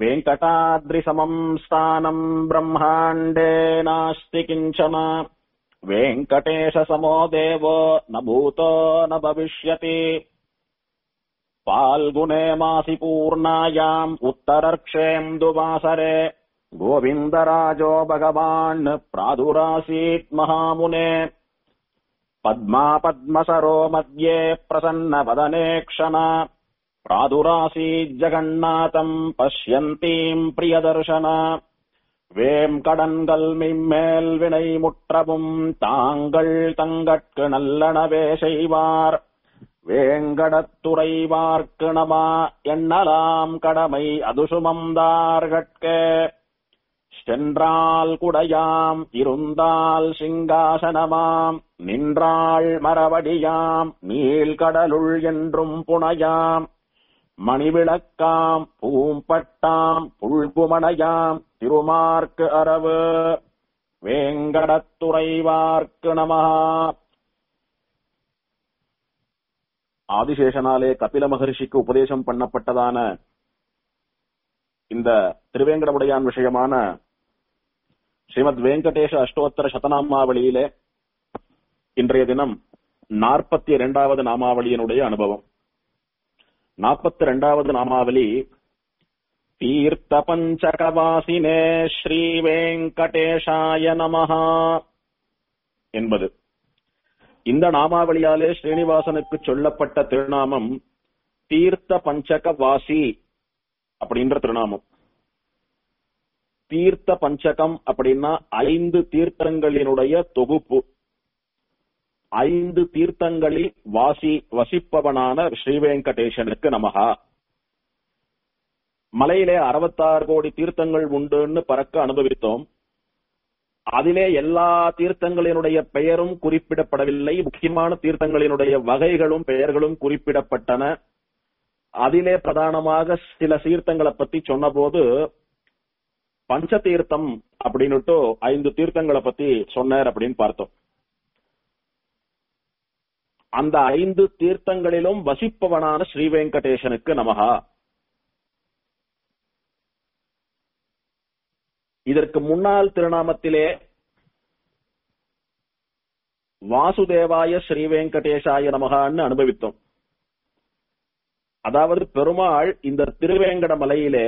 वेङ्कटाद्रिसमम् स्थानम् ब्रह्माण्डे नास्ति किञ्चन वेङ्कटेशसमो देवो न भूतो न भविष्यति फाल्गुने मासि पूर्णायाम् उत्तरर्क्षेन्दुवासरे गोविन्दराजो भगवान् प्रादुरासीत् महामुने पद्मा पद्मसरो मध्ये प्रसन्नवदने क्षण प्रादुरासीज्जगन्नाथम् पश्यन्तीम् प्रियदर्शन வேம்கடன்கள் மிம்மேல் வினை முற்றவும் தாங்கள் தங்கட்கு நல்லனவே செய்வார் வேங்கடத்துறைவார்க்கு நமா எண்ணலாம் கடமை அதுசுமந்தார்கட்கே சென்றால் குடையாம் இருந்தால் சிங்காசனமாம் நின்றாள் மரவடியாம் நீள்கடலுள் என்றும் புனையாம் மணிவிளக்காம் பூம்பட்டாம் புல்குமணையாம் திருமார்க்கு அரவு வேங்கடத்துறைவார்க்கு நமஹா ஆதிசேஷனாலே கபில மகரிஷிக்கு உபதேசம் பண்ணப்பட்டதான இந்த திருவேங்கடமுடையான் விஷயமான ஸ்ரீமத் வெங்கடேஷ அஷ்டோத்தர சதநாமாவளியிலே இன்றைய தினம் நாற்பத்தி இரண்டாவது நாமாவளியினுடைய அனுபவம் நாற்பத்தி இரண்டாவது நாமாவளி தீர்த்த பஞ்சகவாசினே ஸ்ரீ வெங்கடேஷாய நமஹா என்பது இந்த நாமாவளியாலே ஸ்ரீனிவாசனுக்கு சொல்லப்பட்ட திருநாமம் தீர்த்த பஞ்சக வாசி அப்படின்ற திருநாமம் தீர்த்த பஞ்சகம் அப்படின்னா ஐந்து தீர்த்தங்களினுடைய தொகுப்பு ஐந்து தீர்த்தங்களில் வாசி வசிப்பவனான ஸ்ரீவேங்கடேசனுக்கு நமகா மலையிலே அறுபத்தாறு கோடி தீர்த்தங்கள் உண்டுன்னு பறக்க அனுபவித்தோம் அதிலே எல்லா தீர்த்தங்களினுடைய பெயரும் குறிப்பிடப்படவில்லை முக்கியமான தீர்த்தங்களினுடைய வகைகளும் பெயர்களும் குறிப்பிடப்பட்டன அதிலே பிரதானமாக சில தீர்த்தங்களை பத்தி சொன்னபோது பஞ்ச தீர்த்தம் அப்படின்னுட்டு ஐந்து தீர்த்தங்களை பத்தி சொன்னார் அப்படின்னு பார்த்தோம் அந்த ஐந்து தீர்த்தங்களிலும் வசிப்பவனான ஸ்ரீ வெங்கடேசனுக்கு நமகா இதற்கு முன்னாள் திருநாமத்திலே வாசுதேவாய ஸ்ரீ வெங்கடேசாய நமகான்னு அனுபவித்தோம் அதாவது பெருமாள் இந்த திருவேங்கட மலையிலே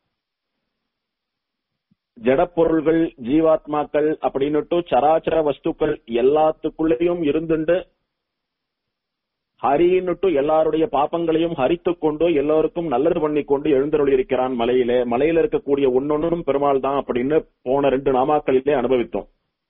ஜடப்பொருள்கள் ஜீவாத்மாக்கள் அப்படின்னுட்டு சராச்சர வஸ்துக்கள் எல்லாத்துக்குள்ளேயும் இருந்துண்டு ஹரின்னுட்டு எல்லாருடைய பாப்பங்களையும் ஹரித்து கொண்டு எல்லோருக்கும் நல்லது பண்ணி கொண்டு எழுந்தருளி இருக்கிறான் மலையிலே மலையில இருக்கக்கூடிய ஒன்னொன்னும் பெருமாள் தான் அப்படின்னு போன ரெண்டு நாமாக்களிலே அனுபவித்தோம்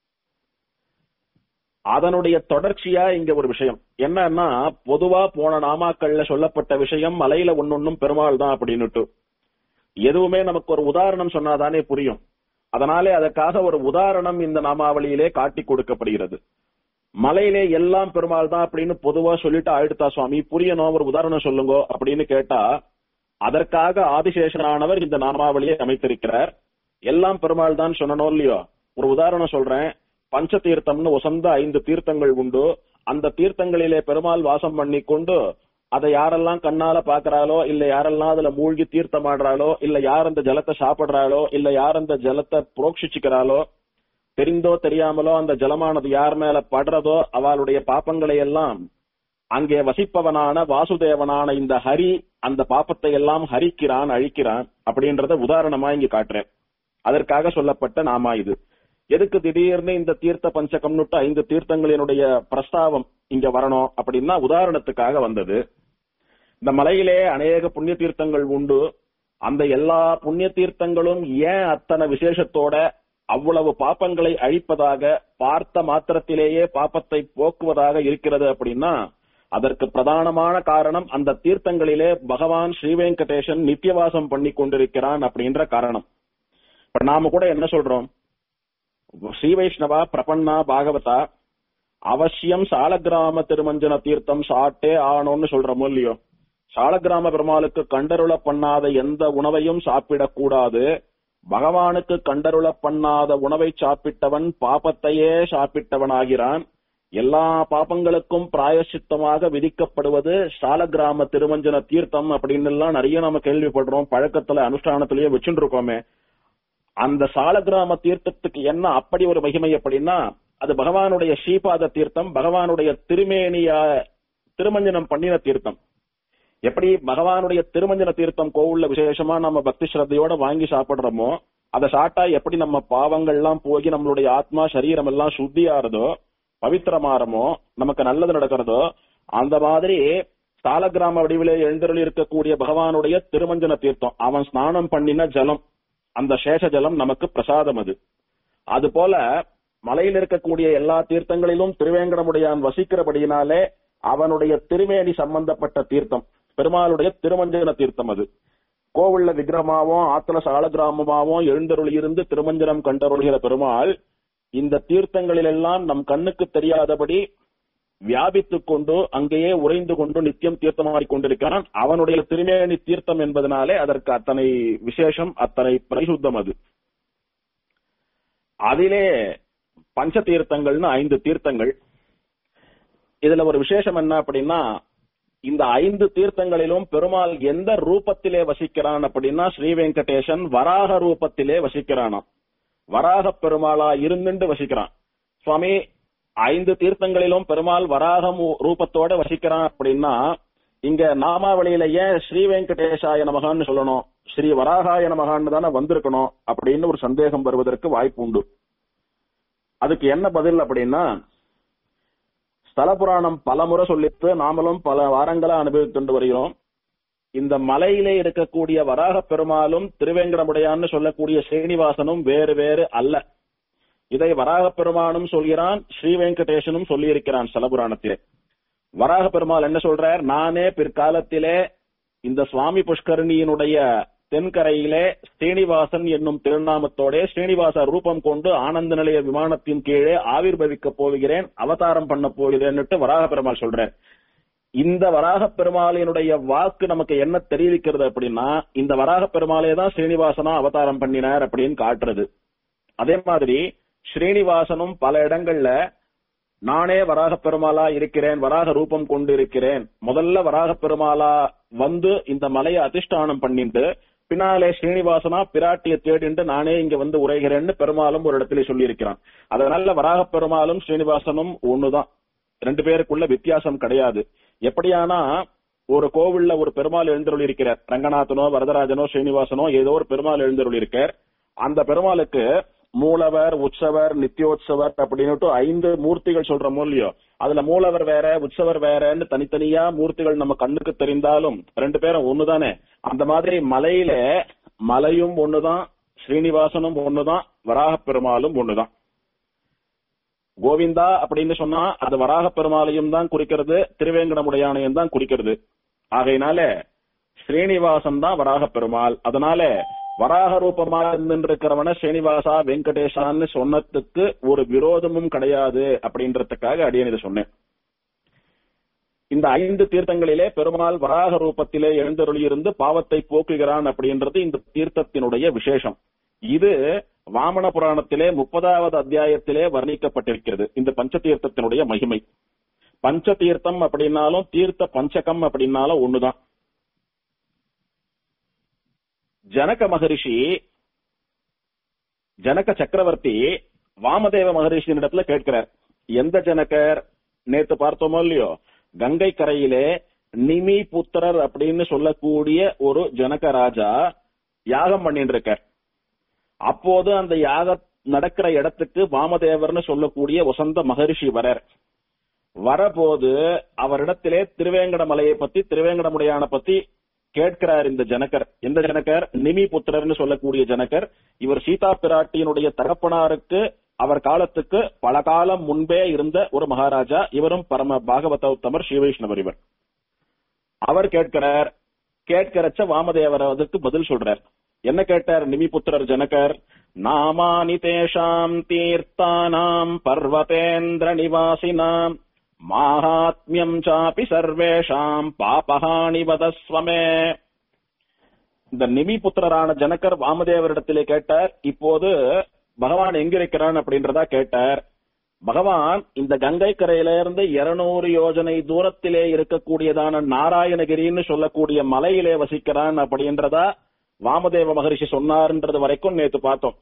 அதனுடைய தொடர்ச்சியா இங்க ஒரு விஷயம் என்னன்னா பொதுவா போன நாமாக்கள்ல சொல்லப்பட்ட விஷயம் மலையில ஒன்னொன்னும் பெருமாள் தான் அப்படின்னுட்டு எதுவுமே நமக்கு ஒரு உதாரணம் சொன்னாதானே புரியும் அதனாலே அதற்காக ஒரு உதாரணம் இந்த நாமாவளியிலே காட்டி கொடுக்கப்படுகிறது மலையிலே எல்லாம் பெருமாள் தான் அப்படின்னு பொதுவா சொல்லிட்டு ஆயிடுத்தா சுவாமி புரியணும் ஒரு உதாரணம் சொல்லுங்க அப்படின்னு கேட்டா அதற்காக ஆதிசேஷனானவர் இந்த நாமாவளியை அமைத்திருக்கிறார் எல்லாம் பெருமாள் தான் சொல்லணும் இல்லையோ ஒரு உதாரணம் சொல்றேன் பஞ்ச தீர்த்தம்னு உசந்த ஐந்து தீர்த்தங்கள் உண்டு அந்த தீர்த்தங்களிலே பெருமாள் வாசம் பண்ணி கொண்டு அதை யாரெல்லாம் கண்ணால பாக்குறாளோ இல்ல யாரெல்லாம் அதுல மூழ்கி தீர்த்தமாடுறாளோ இல்ல யார் அந்த ஜலத்தை சாப்பிடுறாளோ இல்ல யார் அந்த ஜலத்தை புரோக்ஷிச்சுக்கிறாளோ தெரிந்தோ தெரியாமலோ அந்த ஜலமானது யார் மேல படுறதோ அவளுடைய பாப்பங்களை எல்லாம் அங்கே வசிப்பவனான வாசுதேவனான இந்த ஹரி அந்த பாப்பத்தை எல்லாம் ஹரிக்கிறான் அழிக்கிறான் அப்படின்றத உதாரணமா இங்க காட்டுறேன் அதற்காக சொல்லப்பட்ட நாமா இது எதுக்கு திடீர்னு இந்த தீர்த்த பஞ்சகம்னுட்டு ஐந்து தீர்த்தங்களினுடைய பிரஸ்தாவம் இங்க வரணும் அப்படின்னா உதாரணத்துக்காக வந்தது இந்த மலையிலே அநேக புண்ணிய தீர்த்தங்கள் உண்டு அந்த எல்லா புண்ணிய தீர்த்தங்களும் ஏன் அத்தனை விசேஷத்தோட அவ்வளவு பாப்பங்களை அழிப்பதாக பார்த்த மாத்திரத்திலேயே பாப்பத்தை போக்குவதாக இருக்கிறது அப்படின்னா அதற்கு பிரதானமான காரணம் அந்த தீர்த்தங்களிலே பகவான் ஸ்ரீவெங்கடேசன் நித்தியவாசம் பண்ணி கொண்டிருக்கிறான் அப்படின்ற காரணம் இப்ப நாம கூட என்ன சொல்றோம் ஸ்ரீ வைஷ்ணவா பிரபன்னா பாகவதா அவசியம் சாலக்கிராம திருமஞ்சன தீர்த்தம் சாட்டே ஆனோன்னு சொல்றோமோ இல்லையோ சாலக்கிராம பெருமாளுக்கு கண்டருள பண்ணாத எந்த உணவையும் சாப்பிடக்கூடாது பகவானுக்கு கண்டருள பண்ணாத உணவை சாப்பிட்டவன் பாபத்தையே சாப்பிட்டவனாகிறான் எல்லா பாபங்களுக்கும் பிராயசித்தமாக விதிக்கப்படுவது சாலகிராம திருமஞ்சன தீர்த்தம் அப்படின்னு எல்லாம் நிறைய நம்ம கேள்விப்படுறோம் பழக்கத்துல அனுஷ்டானத்திலேயே வச்சுட்டு இருக்கோமே அந்த சாலகிராம தீர்த்தத்துக்கு என்ன அப்படி ஒரு மகிமை அப்படின்னா அது பகவானுடைய ஸ்ரீபாத தீர்த்தம் பகவானுடைய திருமேனியா திருமஞ்சனம் பண்ணின தீர்த்தம் எப்படி பகவானுடைய திருமஞ்சன தீர்த்தம் கோவில்ல விசேஷமா நம்ம பக்தி ஸ்ரத்தையோட வாங்கி சாப்பிடுறோமோ அதை சாப்பிட்டா எப்படி நம்ம பாவங்கள் எல்லாம் போகி நம்மளுடைய ஆத்மா சரீரம் எல்லாம் சுத்தியாறதோ பவித்திரமாறமோ நமக்கு நல்லது நடக்கிறதோ அந்த மாதிரி சாலகிராம வடிவிலே எழுந்தருளி இருக்கக்கூடிய பகவானுடைய திருமஞ்சன தீர்த்தம் அவன் ஸ்நானம் பண்ணின ஜலம் அந்த சேஷ ஜலம் நமக்கு பிரசாதம் அது அது போல மலையில் இருக்கக்கூடிய எல்லா தீர்த்தங்களிலும் திருவேங்கடமுடையான் வசிக்கிறபடியினாலே அவனுடைய திருமேனி சம்பந்தப்பட்ட தீர்த்தம் பெருமாளுடைய திருமஞ்சன தீர்த்தம் அது கோவில்ல விக்கிரமாவும் ஆத்துல சாலகிராமமாவும் எழுந்தருளி இருந்து திருமஞ்சனம் கண்டருளுகிற பெருமாள் இந்த தீர்த்தங்களில் எல்லாம் நம் கண்ணுக்கு தெரியாதபடி வியாபித்துக் கொண்டு அங்கேயே உறைந்து கொண்டு நித்தியம் தீர்த்தமாடிக் கொண்டிருக்கிறான் அவனுடைய திருமேனி தீர்த்தம் என்பதனாலே அதற்கு அத்தனை விசேஷம் அத்தனை பரிசுத்தம் அது அதிலே பஞ்ச தீர்த்தங்கள்னு ஐந்து தீர்த்தங்கள் இதுல ஒரு விசேஷம் என்ன அப்படின்னா இந்த ஐந்து தீர்த்தங்களிலும் பெருமாள் எந்த ரூபத்திலே வசிக்கிறான் அப்படின்னா ஸ்ரீ வெங்கடேசன் வராக ரூபத்திலே வசிக்கிறானாம் வராக பெருமாளா இருந்துட்டு வசிக்கிறான் சுவாமி ஐந்து தீர்த்தங்களிலும் பெருமாள் வராகம் ரூபத்தோட வசிக்கிறான் அப்படின்னா இங்க நாமாவளியில ஏன் ஸ்ரீ வெங்கடேசாய நமகான்னு சொல்லணும் ஸ்ரீ வராகாய நமகான்னு தானே வந்திருக்கணும் அப்படின்னு ஒரு சந்தேகம் வருவதற்கு வாய்ப்பு உண்டு அதுக்கு என்ன பதில் அப்படின்னா ஸ்தல புராணம் பல முறை சொல்லிட்டு நாமளும் பல வாரங்களா அனுபவித்துண்டு வருகிறோம் இந்த மலையிலே இருக்கக்கூடிய வராக பெருமாளும் திருவேங்கடமுடையான்னு சொல்லக்கூடிய ஸ்ரீனிவாசனும் வேறு வேறு அல்ல இதை வராக பெருமானும் சொல்கிறான் ஸ்ரீ வெங்கடேசனும் சொல்லியிருக்கிறான் ஸ்தலபுராணத்திலே வராக பெருமாள் என்ன சொல்றார் நானே பிற்காலத்திலே இந்த சுவாமி புஷ்கரணியினுடைய தென்கரையிலே ஸ்ரீனிவாசன் என்னும் திருநாமத்தோட ஸ்ரீனிவாச ரூபம் கொண்டு ஆனந்த நிலைய விமானத்தின் கீழே ஆவிர்பவிக்க போகிறேன் அவதாரம் பண்ண போகிறேன்னுட்டு வராக பெருமாள் சொல்றார் இந்த வராக பெருமாளினுடைய வாக்கு நமக்கு என்ன தெரிவிக்கிறது அப்படின்னா இந்த வராக பெருமாளே தான் ஸ்ரீனிவாசனா அவதாரம் பண்ணினார் அப்படின்னு காட்டுறது அதே மாதிரி ஸ்ரீனிவாசனும் பல இடங்கள்ல நானே வராக பெருமாளா இருக்கிறேன் வராக ரூபம் கொண்டு இருக்கிறேன் முதல்ல வராக பெருமாளா வந்து இந்த மலையை அதிஷ்டானம் பண்ணிட்டு பின்னாலே ஸ்ரீனிவாசனா பிராட்டிய தேடிண்டு நானே இங்க வந்து உரைகிறேன்னு பெருமாளும் ஒரு இடத்துல சொல்லியிருக்கிறான் அதனால வராக பெருமாளும் ஸ்ரீனிவாசனும் ஒண்ணுதான் ரெண்டு பேருக்குள்ள வித்தியாசம் கிடையாது எப்படியானா ஒரு கோவில்ல ஒரு பெருமாள் எழுந்தருள் இருக்கிறார் ரங்கநாதனோ வரதராஜனோ ஸ்ரீனிவாசனோ ஏதோ ஒரு பெருமாள் எழுந்தருள் இருக்கார் அந்த பெருமாளுக்கு மூலவர் உற்சவர் நித்தியோத்சவர் அப்படின்னுட்டு ஐந்து மூர்த்திகள் சொல்றோமோ இல்லையோ அதுல மூலவர் வேற உற்சவர் வேறன்னு தனித்தனியா மூர்த்திகள் நம்ம கண்ணுக்கு தெரிந்தாலும் ரெண்டு பேரும் ஒண்ணுதானே அந்த மாதிரி மலையில மலையும் ஒண்ணுதான் ஸ்ரீனிவாசனும் ஒண்ணுதான் வராக பெருமாளும் ஒண்ணுதான் கோவிந்தா அப்படின்னு சொன்னா அது வராக பெருமாளையும் தான் குறிக்கிறது திருவேங்கடமுடையானையும் தான் குறிக்கிறது ஆகையினால ஸ்ரீனிவாசன் தான் வராக பெருமாள் அதனால வராக ரூபமா இருந்திருக்கிறவன ஸ்ரீனிவாசா வெங்கடேஷான்னு சொன்னதுக்கு ஒரு விரோதமும் கிடையாது அப்படின்றதுக்காக அடியன் இதை சொன்னேன் இந்த ஐந்து தீர்த்தங்களிலே பெருமாள் வராக ரூபத்திலே எழுந்தருளியிருந்து பாவத்தை போக்குகிறான் அப்படின்றது இந்த தீர்த்தத்தினுடைய விசேஷம் இது வாமன புராணத்திலே முப்பதாவது அத்தியாயத்திலே வர்ணிக்கப்பட்டிருக்கிறது இந்த பஞ்ச தீர்த்தத்தினுடைய மகிமை பஞ்ச தீர்த்தம் அப்படின்னாலும் தீர்த்த பஞ்சகம் அப்படின்னாலும் ஒண்ணுதான் ஜனக மகரிஷி ஜனக சக்கரவர்த்தி வாமதேவ மகரிஷியின் இடத்துல கேட்கிறார் எந்த ஜனகர் நேத்து பார்த்தோமோ இல்லையோ கங்கை கரையிலே நிமி புத்திரர் அப்படின்னு சொல்லக்கூடிய ஒரு ஜனக ராஜா யாகம் பண்ணிட்டு இருக்கார் அப்போது அந்த யாக நடக்கிற இடத்துக்கு வாமதேவர்னு சொல்லக்கூடிய வசந்த மகரிஷி வரார் வரபோது அவரிடத்திலே திருவேங்கட மலையை பத்தி திருவேங்கடமுடையான பத்தி கேட்கிறார் இந்த ஜனகர் எந்த ஜனகர் நிமி புத்திரர்னு சொல்லக்கூடிய ஜனகர் இவர் சீதா பிராட்டியினுடைய தகப்பனாருக்கு அவர் காலத்துக்கு பல காலம் முன்பே இருந்த ஒரு மகாராஜா இவரும் பரம பாகவதோத்தமர் ஸ்ரீவைஷ்ணவர் இவர் அவர் கேட்கிறார் கேட்கிறச்ச வாமதேவர் அதுக்கு பதில் சொல்றார் என்ன கேட்டார் நிமிபுத்திரர் ஜனகர் நாமானி தேஷாம் தீர்த்தானாம் பர்வதேந்திர நிவாசினாம் மாஹாத்மியம் சாபி சர்வேஷாம் பாபஹானி வதஸ்வமே இந்த நிமி புத்திரரான ஜனகர் வாமதேவரிடத்திலே கேட்டார் இப்போது பகவான் எங்க இருக்கிறான் அப்படின்றதா கேட்டார் பகவான் இந்த கங்கை கரையில இருந்து இருநூறு யோஜனை தூரத்திலே இருக்கக்கூடியதான நாராயணகிரின்னு சொல்லக்கூடிய மலையிலே வசிக்கிறான் அப்படின்றதா வாமதேவ மகரிஷி சொன்னார்ன்றது வரைக்கும் நேத்து பார்த்தோம்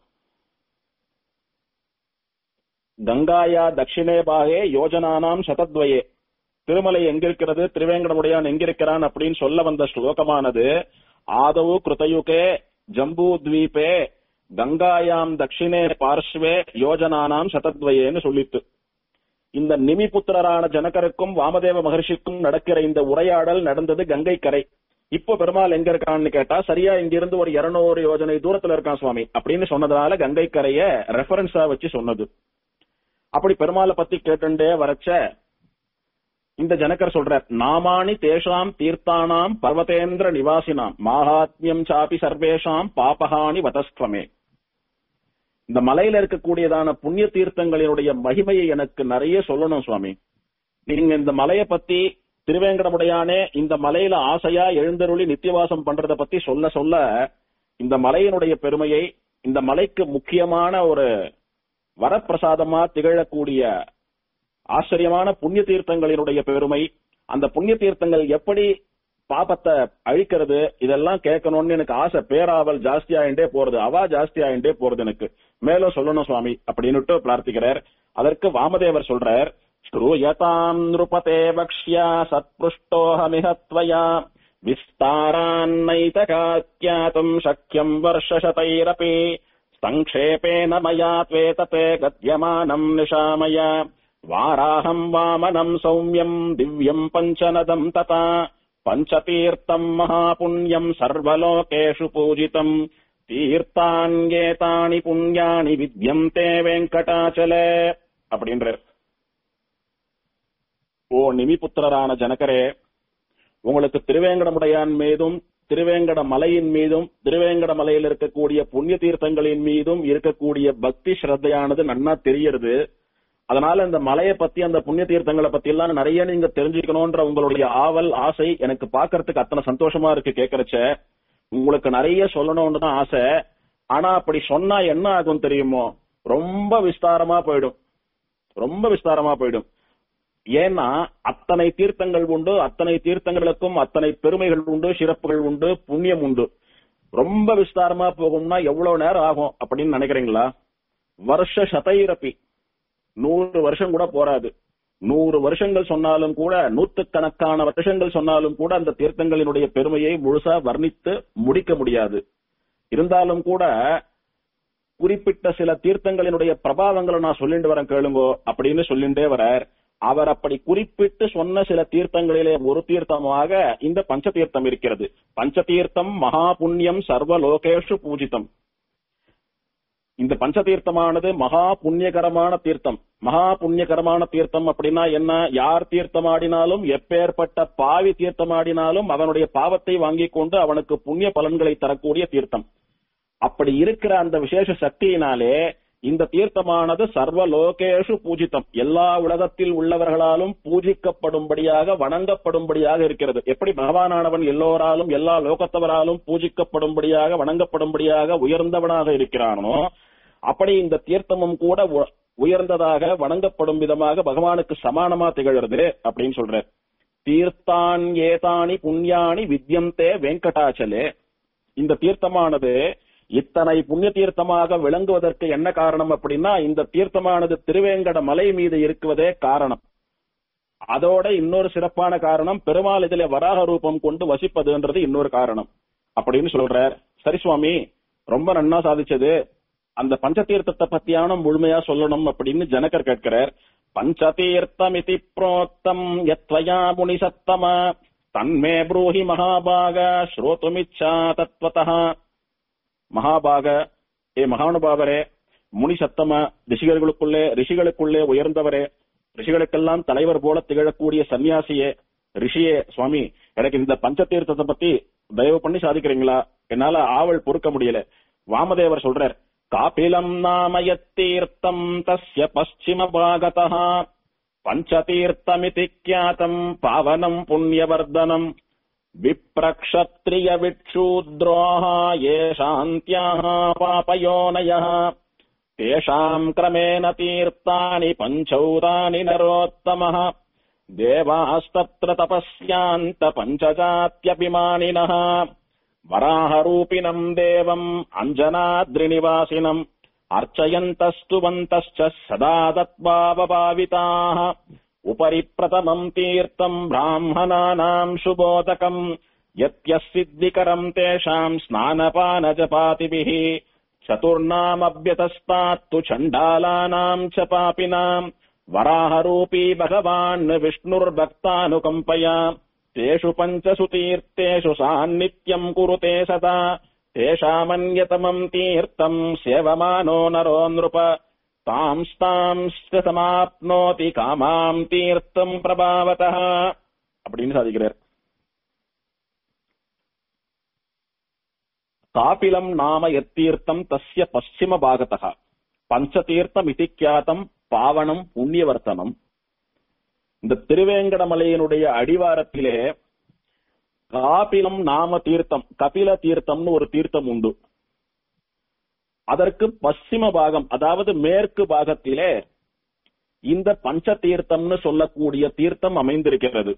கங்காயா தட்சிணே பாகே யோஜனானாம் சதத்வயே திருமலை எங்கிருக்கிறது திருவேங்கடமுடையான் எங்கிருக்கிறான் அப்படின்னு சொல்ல வந்த ஸ்லோகமானது ஆதவு கிருதயுகே ஜம்பூ தீபே கங்காயாம் தட்சிணே பார்ஷ்வே யோஜனானாம் சதத்வயேன்னு சொல்லித்து இந்த நிமிபுத்திரரான ஜனகருக்கும் வாமதேவ மகர்ஷிக்கும் நடக்கிற இந்த உரையாடல் நடந்தது கங்கை கரை இப்போ பெருமாள் எங்க இருக்கான்னு கேட்டா சரியா இங்க இருந்து ஒரு இருநூறு யோஜனை தூரத்துல இருக்கான் சுவாமி அப்படின்னு சொன்னதுனால கங்கை கரைய ரெஃபரன்ஸா வச்சு சொன்னது அப்படி பெருமாளை பத்தி கேட்டுண்டே வரச்ச இந்த ஜனகர் சொல்றார் நாமானி தேஷாம் தீர்த்தானாம் பர்வதேந்திர நிவாசினாம் மாஹாத்மியம் சாபி சர்வேஷாம் பாபகானி வதஸ்துவமே இந்த மலையில இருக்கக்கூடியதான புண்ணிய தீர்த்தங்களினுடைய மகிமையை எனக்கு நிறைய சொல்லணும் சுவாமி நீங்க இந்த மலையை பத்தி திருவேங்கடமுடையானே இந்த மலையில ஆசையா எழுந்தருளி நித்தியவாசம் பண்றத பத்தி சொல்ல சொல்ல இந்த மலையினுடைய பெருமையை இந்த மலைக்கு முக்கியமான ஒரு வரப்பிரசாதமா திகழக்கூடிய ஆச்சரியமான புண்ணிய தீர்த்தங்களினுடைய பெருமை அந்த புண்ணிய தீர்த்தங்கள் எப்படி பாபத்தை அழிக்கிறது இதெல்லாம் கேட்கணும்னு எனக்கு ஆசை பேராவல் ஜாஸ்தி ஆயிண்டே போறது அவா ஜாஸ்தி ஆயிண்டே போறது எனக்கு மேலும் சொல்லணும் சுவாமி அப்படின்னுட்டு பிரார்த்திக்கிறார் அதற்கு வாமதேவர் சொல்றார் ஸ்ரூயதாம் நிருபதே வக்ஷ்யா சத்புஷ்டோஹமிஹ त्वया विस्तारान्नैतकाख्यातुम् शक्यम् वर्षशतैरपि सङ्क्षेपेन मया त्वेतते गद्यमानम् निशामय वाराहम् वामनम् सौम्यम् दिव्यम् पञ्चनदम् तथा पञ्चतीर्थम् महापुण्यम् सर्वलोकेषु पूजितम् தீர்த்தான்யேதானி புண்ணியானி வித்யந்தே வெங்கடாச்சல அப்படின்றார் ஓ நிமிபுத்திரரான ஜனகரே உங்களுக்கு திருவேங்கடமுடையான் மீதும் திருவேங்கட மலையின் மீதும் திருவேங்கட மலையில் இருக்கக்கூடிய புண்ணிய தீர்த்தங்களின் மீதும் இருக்கக்கூடிய பக்தி ஸ்ரத்தையானது நன்னா தெரியறது அதனால இந்த மலையை பத்தி அந்த புண்ணிய தீர்த்தங்களை பத்தி எல்லாம் நிறைய நீங்க தெரிஞ்சுக்கணும்ன்ற உங்களுடைய ஆவல் ஆசை எனக்கு பாக்குறதுக்கு அத்தனை சந்தோஷமா இருக்கு கேக்குறச்ச உங்களுக்கு நிறைய சொல்லணும்னு தான் ஆசை ஆனா அப்படி சொன்னா என்ன ஆகும் தெரியுமோ ரொம்ப விஸ்தாரமா போயிடும் ரொம்ப விஸ்தாரமா போயிடும் ஏன்னா அத்தனை தீர்த்தங்கள் உண்டு அத்தனை தீர்த்தங்களுக்கும் அத்தனை பெருமைகள் உண்டு சிறப்புகள் உண்டு புண்ணியம் உண்டு ரொம்ப விஸ்தாரமா போகும்னா எவ்வளவு நேரம் ஆகும் அப்படின்னு நினைக்கிறீங்களா வருஷ சதைரப்பி நூறு வருஷம் கூட போராது நூறு வருஷங்கள் சொன்னாலும் கூட நூத்துக்கணக்கான வருஷங்கள் சொன்னாலும் கூட அந்த தீர்த்தங்களினுடைய பெருமையை முழுசா வர்ணித்து முடிக்க முடியாது இருந்தாலும் கூட குறிப்பிட்ட சில தீர்த்தங்களினுடைய பிரபாவங்களை நான் சொல்லிட்டு வரேன் கேளுங்கோ அப்படின்னு சொல்லிண்டே வரார் அவர் அப்படி குறிப்பிட்டு சொன்ன சில தீர்த்தங்களிலே ஒரு தீர்த்தமாக இந்த பஞ்ச தீர்த்தம் இருக்கிறது பஞ்ச தீர்த்தம் மகா புண்ணியம் சர்வ லோகேஷு பூஜிதம் இந்த பஞ்சதீர்த்தமானது மகா புண்ணியகரமான தீர்த்தம் மகா புண்ணியகரமான தீர்த்தம் அப்படின்னா என்ன யார் தீர்த்தமாடினாலும் எப்பேற்பட்ட பாவி தீர்த்தமாடினாலும் அவனுடைய பாவத்தை வாங்கிக் கொண்டு அவனுக்கு புண்ணிய பலன்களை தரக்கூடிய தீர்த்தம் அப்படி இருக்கிற அந்த விசேஷ சக்தியினாலே இந்த தீர்த்தமானது சர்வ லோகேஷு பூஜித்தம் எல்லா உலகத்தில் உள்ளவர்களாலும் பூஜிக்கப்படும்படியாக வணங்கப்படும்படியாக இருக்கிறது எப்படி பகவானானவன் எல்லோராலும் எல்லா லோகத்தவராலும் பூஜிக்கப்படும்படியாக வணங்கப்படும்படியாக உயர்ந்தவனாக இருக்கிறானோ அப்படி இந்த தீர்த்தமும் கூட உ- உயர்ந்ததாக வணங்கப்படும் விதமாக பகவானுக்கு சமானமா திகழ்கிறது அப்படின்னு சொல்ற தீர்த்தான் ஏதானி புண்ணியானி வித்யந்தே வெங்கடாச்சலே இந்த தீர்த்தமானது இத்தனை புண்ணிய தீர்த்தமாக விளங்குவதற்கு என்ன காரணம் அப்படின்னா இந்த தீர்த்தமானது திருவேங்கட மலை மீது இருக்குவதே காரணம் அதோட இன்னொரு சிறப்பான காரணம் பெருமாள் இதிலே வராக ரூபம் கொண்டு வசிப்பதுன்றது இன்னொரு காரணம் அப்படின்னு சொல்றார் சரி சுவாமி ரொம்ப நன்னா சாதிச்சது அந்த பஞ்சதீர்த்தத்தை பத்தியான முழுமையா சொல்லணும் அப்படின்னு ஜனகர் கேட்கிறார் பஞ்சதீர்த்தமிதி புரோக்தம் யத்வயா முனிசத்தம தன்மே ப்ரூஹி மகாபாக ஸ்ரோதுமிச்சா தத்வதः மகாபாக ஏ மகானுபாவரே முனி சத்தம ரிஷிகளுக்குள்ளே ரிஷிகளுக்குள்ளே உயர்ந்தவரே ரிஷிகளுக்கெல்லாம் தலைவர் போல திகழக்கூடிய சன்னியாசியே ரிஷியே சுவாமி எனக்கு இந்த பஞ்சதீர்த்தத்தை பத்தி தயவு பண்ணி சாதிக்கிறீங்களா என்னால ஆவல் பொறுக்க முடியல வாமதேவர் சொல்றார் காபிலம் நாமயத்தீர்த்தம் தஸ்ய பশ্চিಮ பாகதः பஞ்சதீர்த்தமிதி ख्यातम् பாவனம் புண்ணியவர்தனம் विप्रक्षत्रियविक्षूद्रोः ये शान्त्याः पापयोनयः तेषाम् क्रमेण तीर्थानि पञ्चौतानि नरोत्तमः देवास्तत्र तपस्यान्त पञ्चजात्यभिमानिनः वराहरूपिणम् देवम् अञ्जनाद्रिनिवासिनम् अर्चयन्तस्तुवन्तश्च सदा दत्त्वावभाविताः उपरि प्रथमम् तीर्थम् ब्राह्मणानाम् शुबोदकम् यत्यसिद्धिकरम् तेषाम् स्नानपानजपातिभिः चतुर्णामभ्यतस्तात्तु चण्डालानाम् च पापिनाम् वराहरूपी भगवान् विष्णुर्भक्तानुकम्पया तेषु पञ्चसु तीर्थेषु सान्नित्यम् कुरुते सदा तेषामन्यतमम् तीर्थम् सेवमानो नरो नृप தாம்ஸ்தாம்ஸ்த சமாப்னோதி காமாம் தீர்த்தம் பிரபாவத அப்படின்னு சாதிக்கிறார் காபிலம் நாம எத்தீர்த்தம் தஸ்ய பশ্চিம பாகதः பஞ்சதீர்த்தம் இதி கியாத்தம் பாவனம் புண்ணியவர்த்தனம் இந்த திருவேங்கடமலையினுடைய அடிவாரத்திலே காபிலம் நாம தீர்த்தம் கபில தீர்த்தம்னு ஒரு தீர்த்தம் உண்டு அதற்கு பশ্চিம பாகம் அதாவது மேற்கு பாகத்திலே இந்த பஞ்ச தீர்த்தம்னு சொல்லக்கூடிய தீர்த்தம் அமைந்திருக்கிறது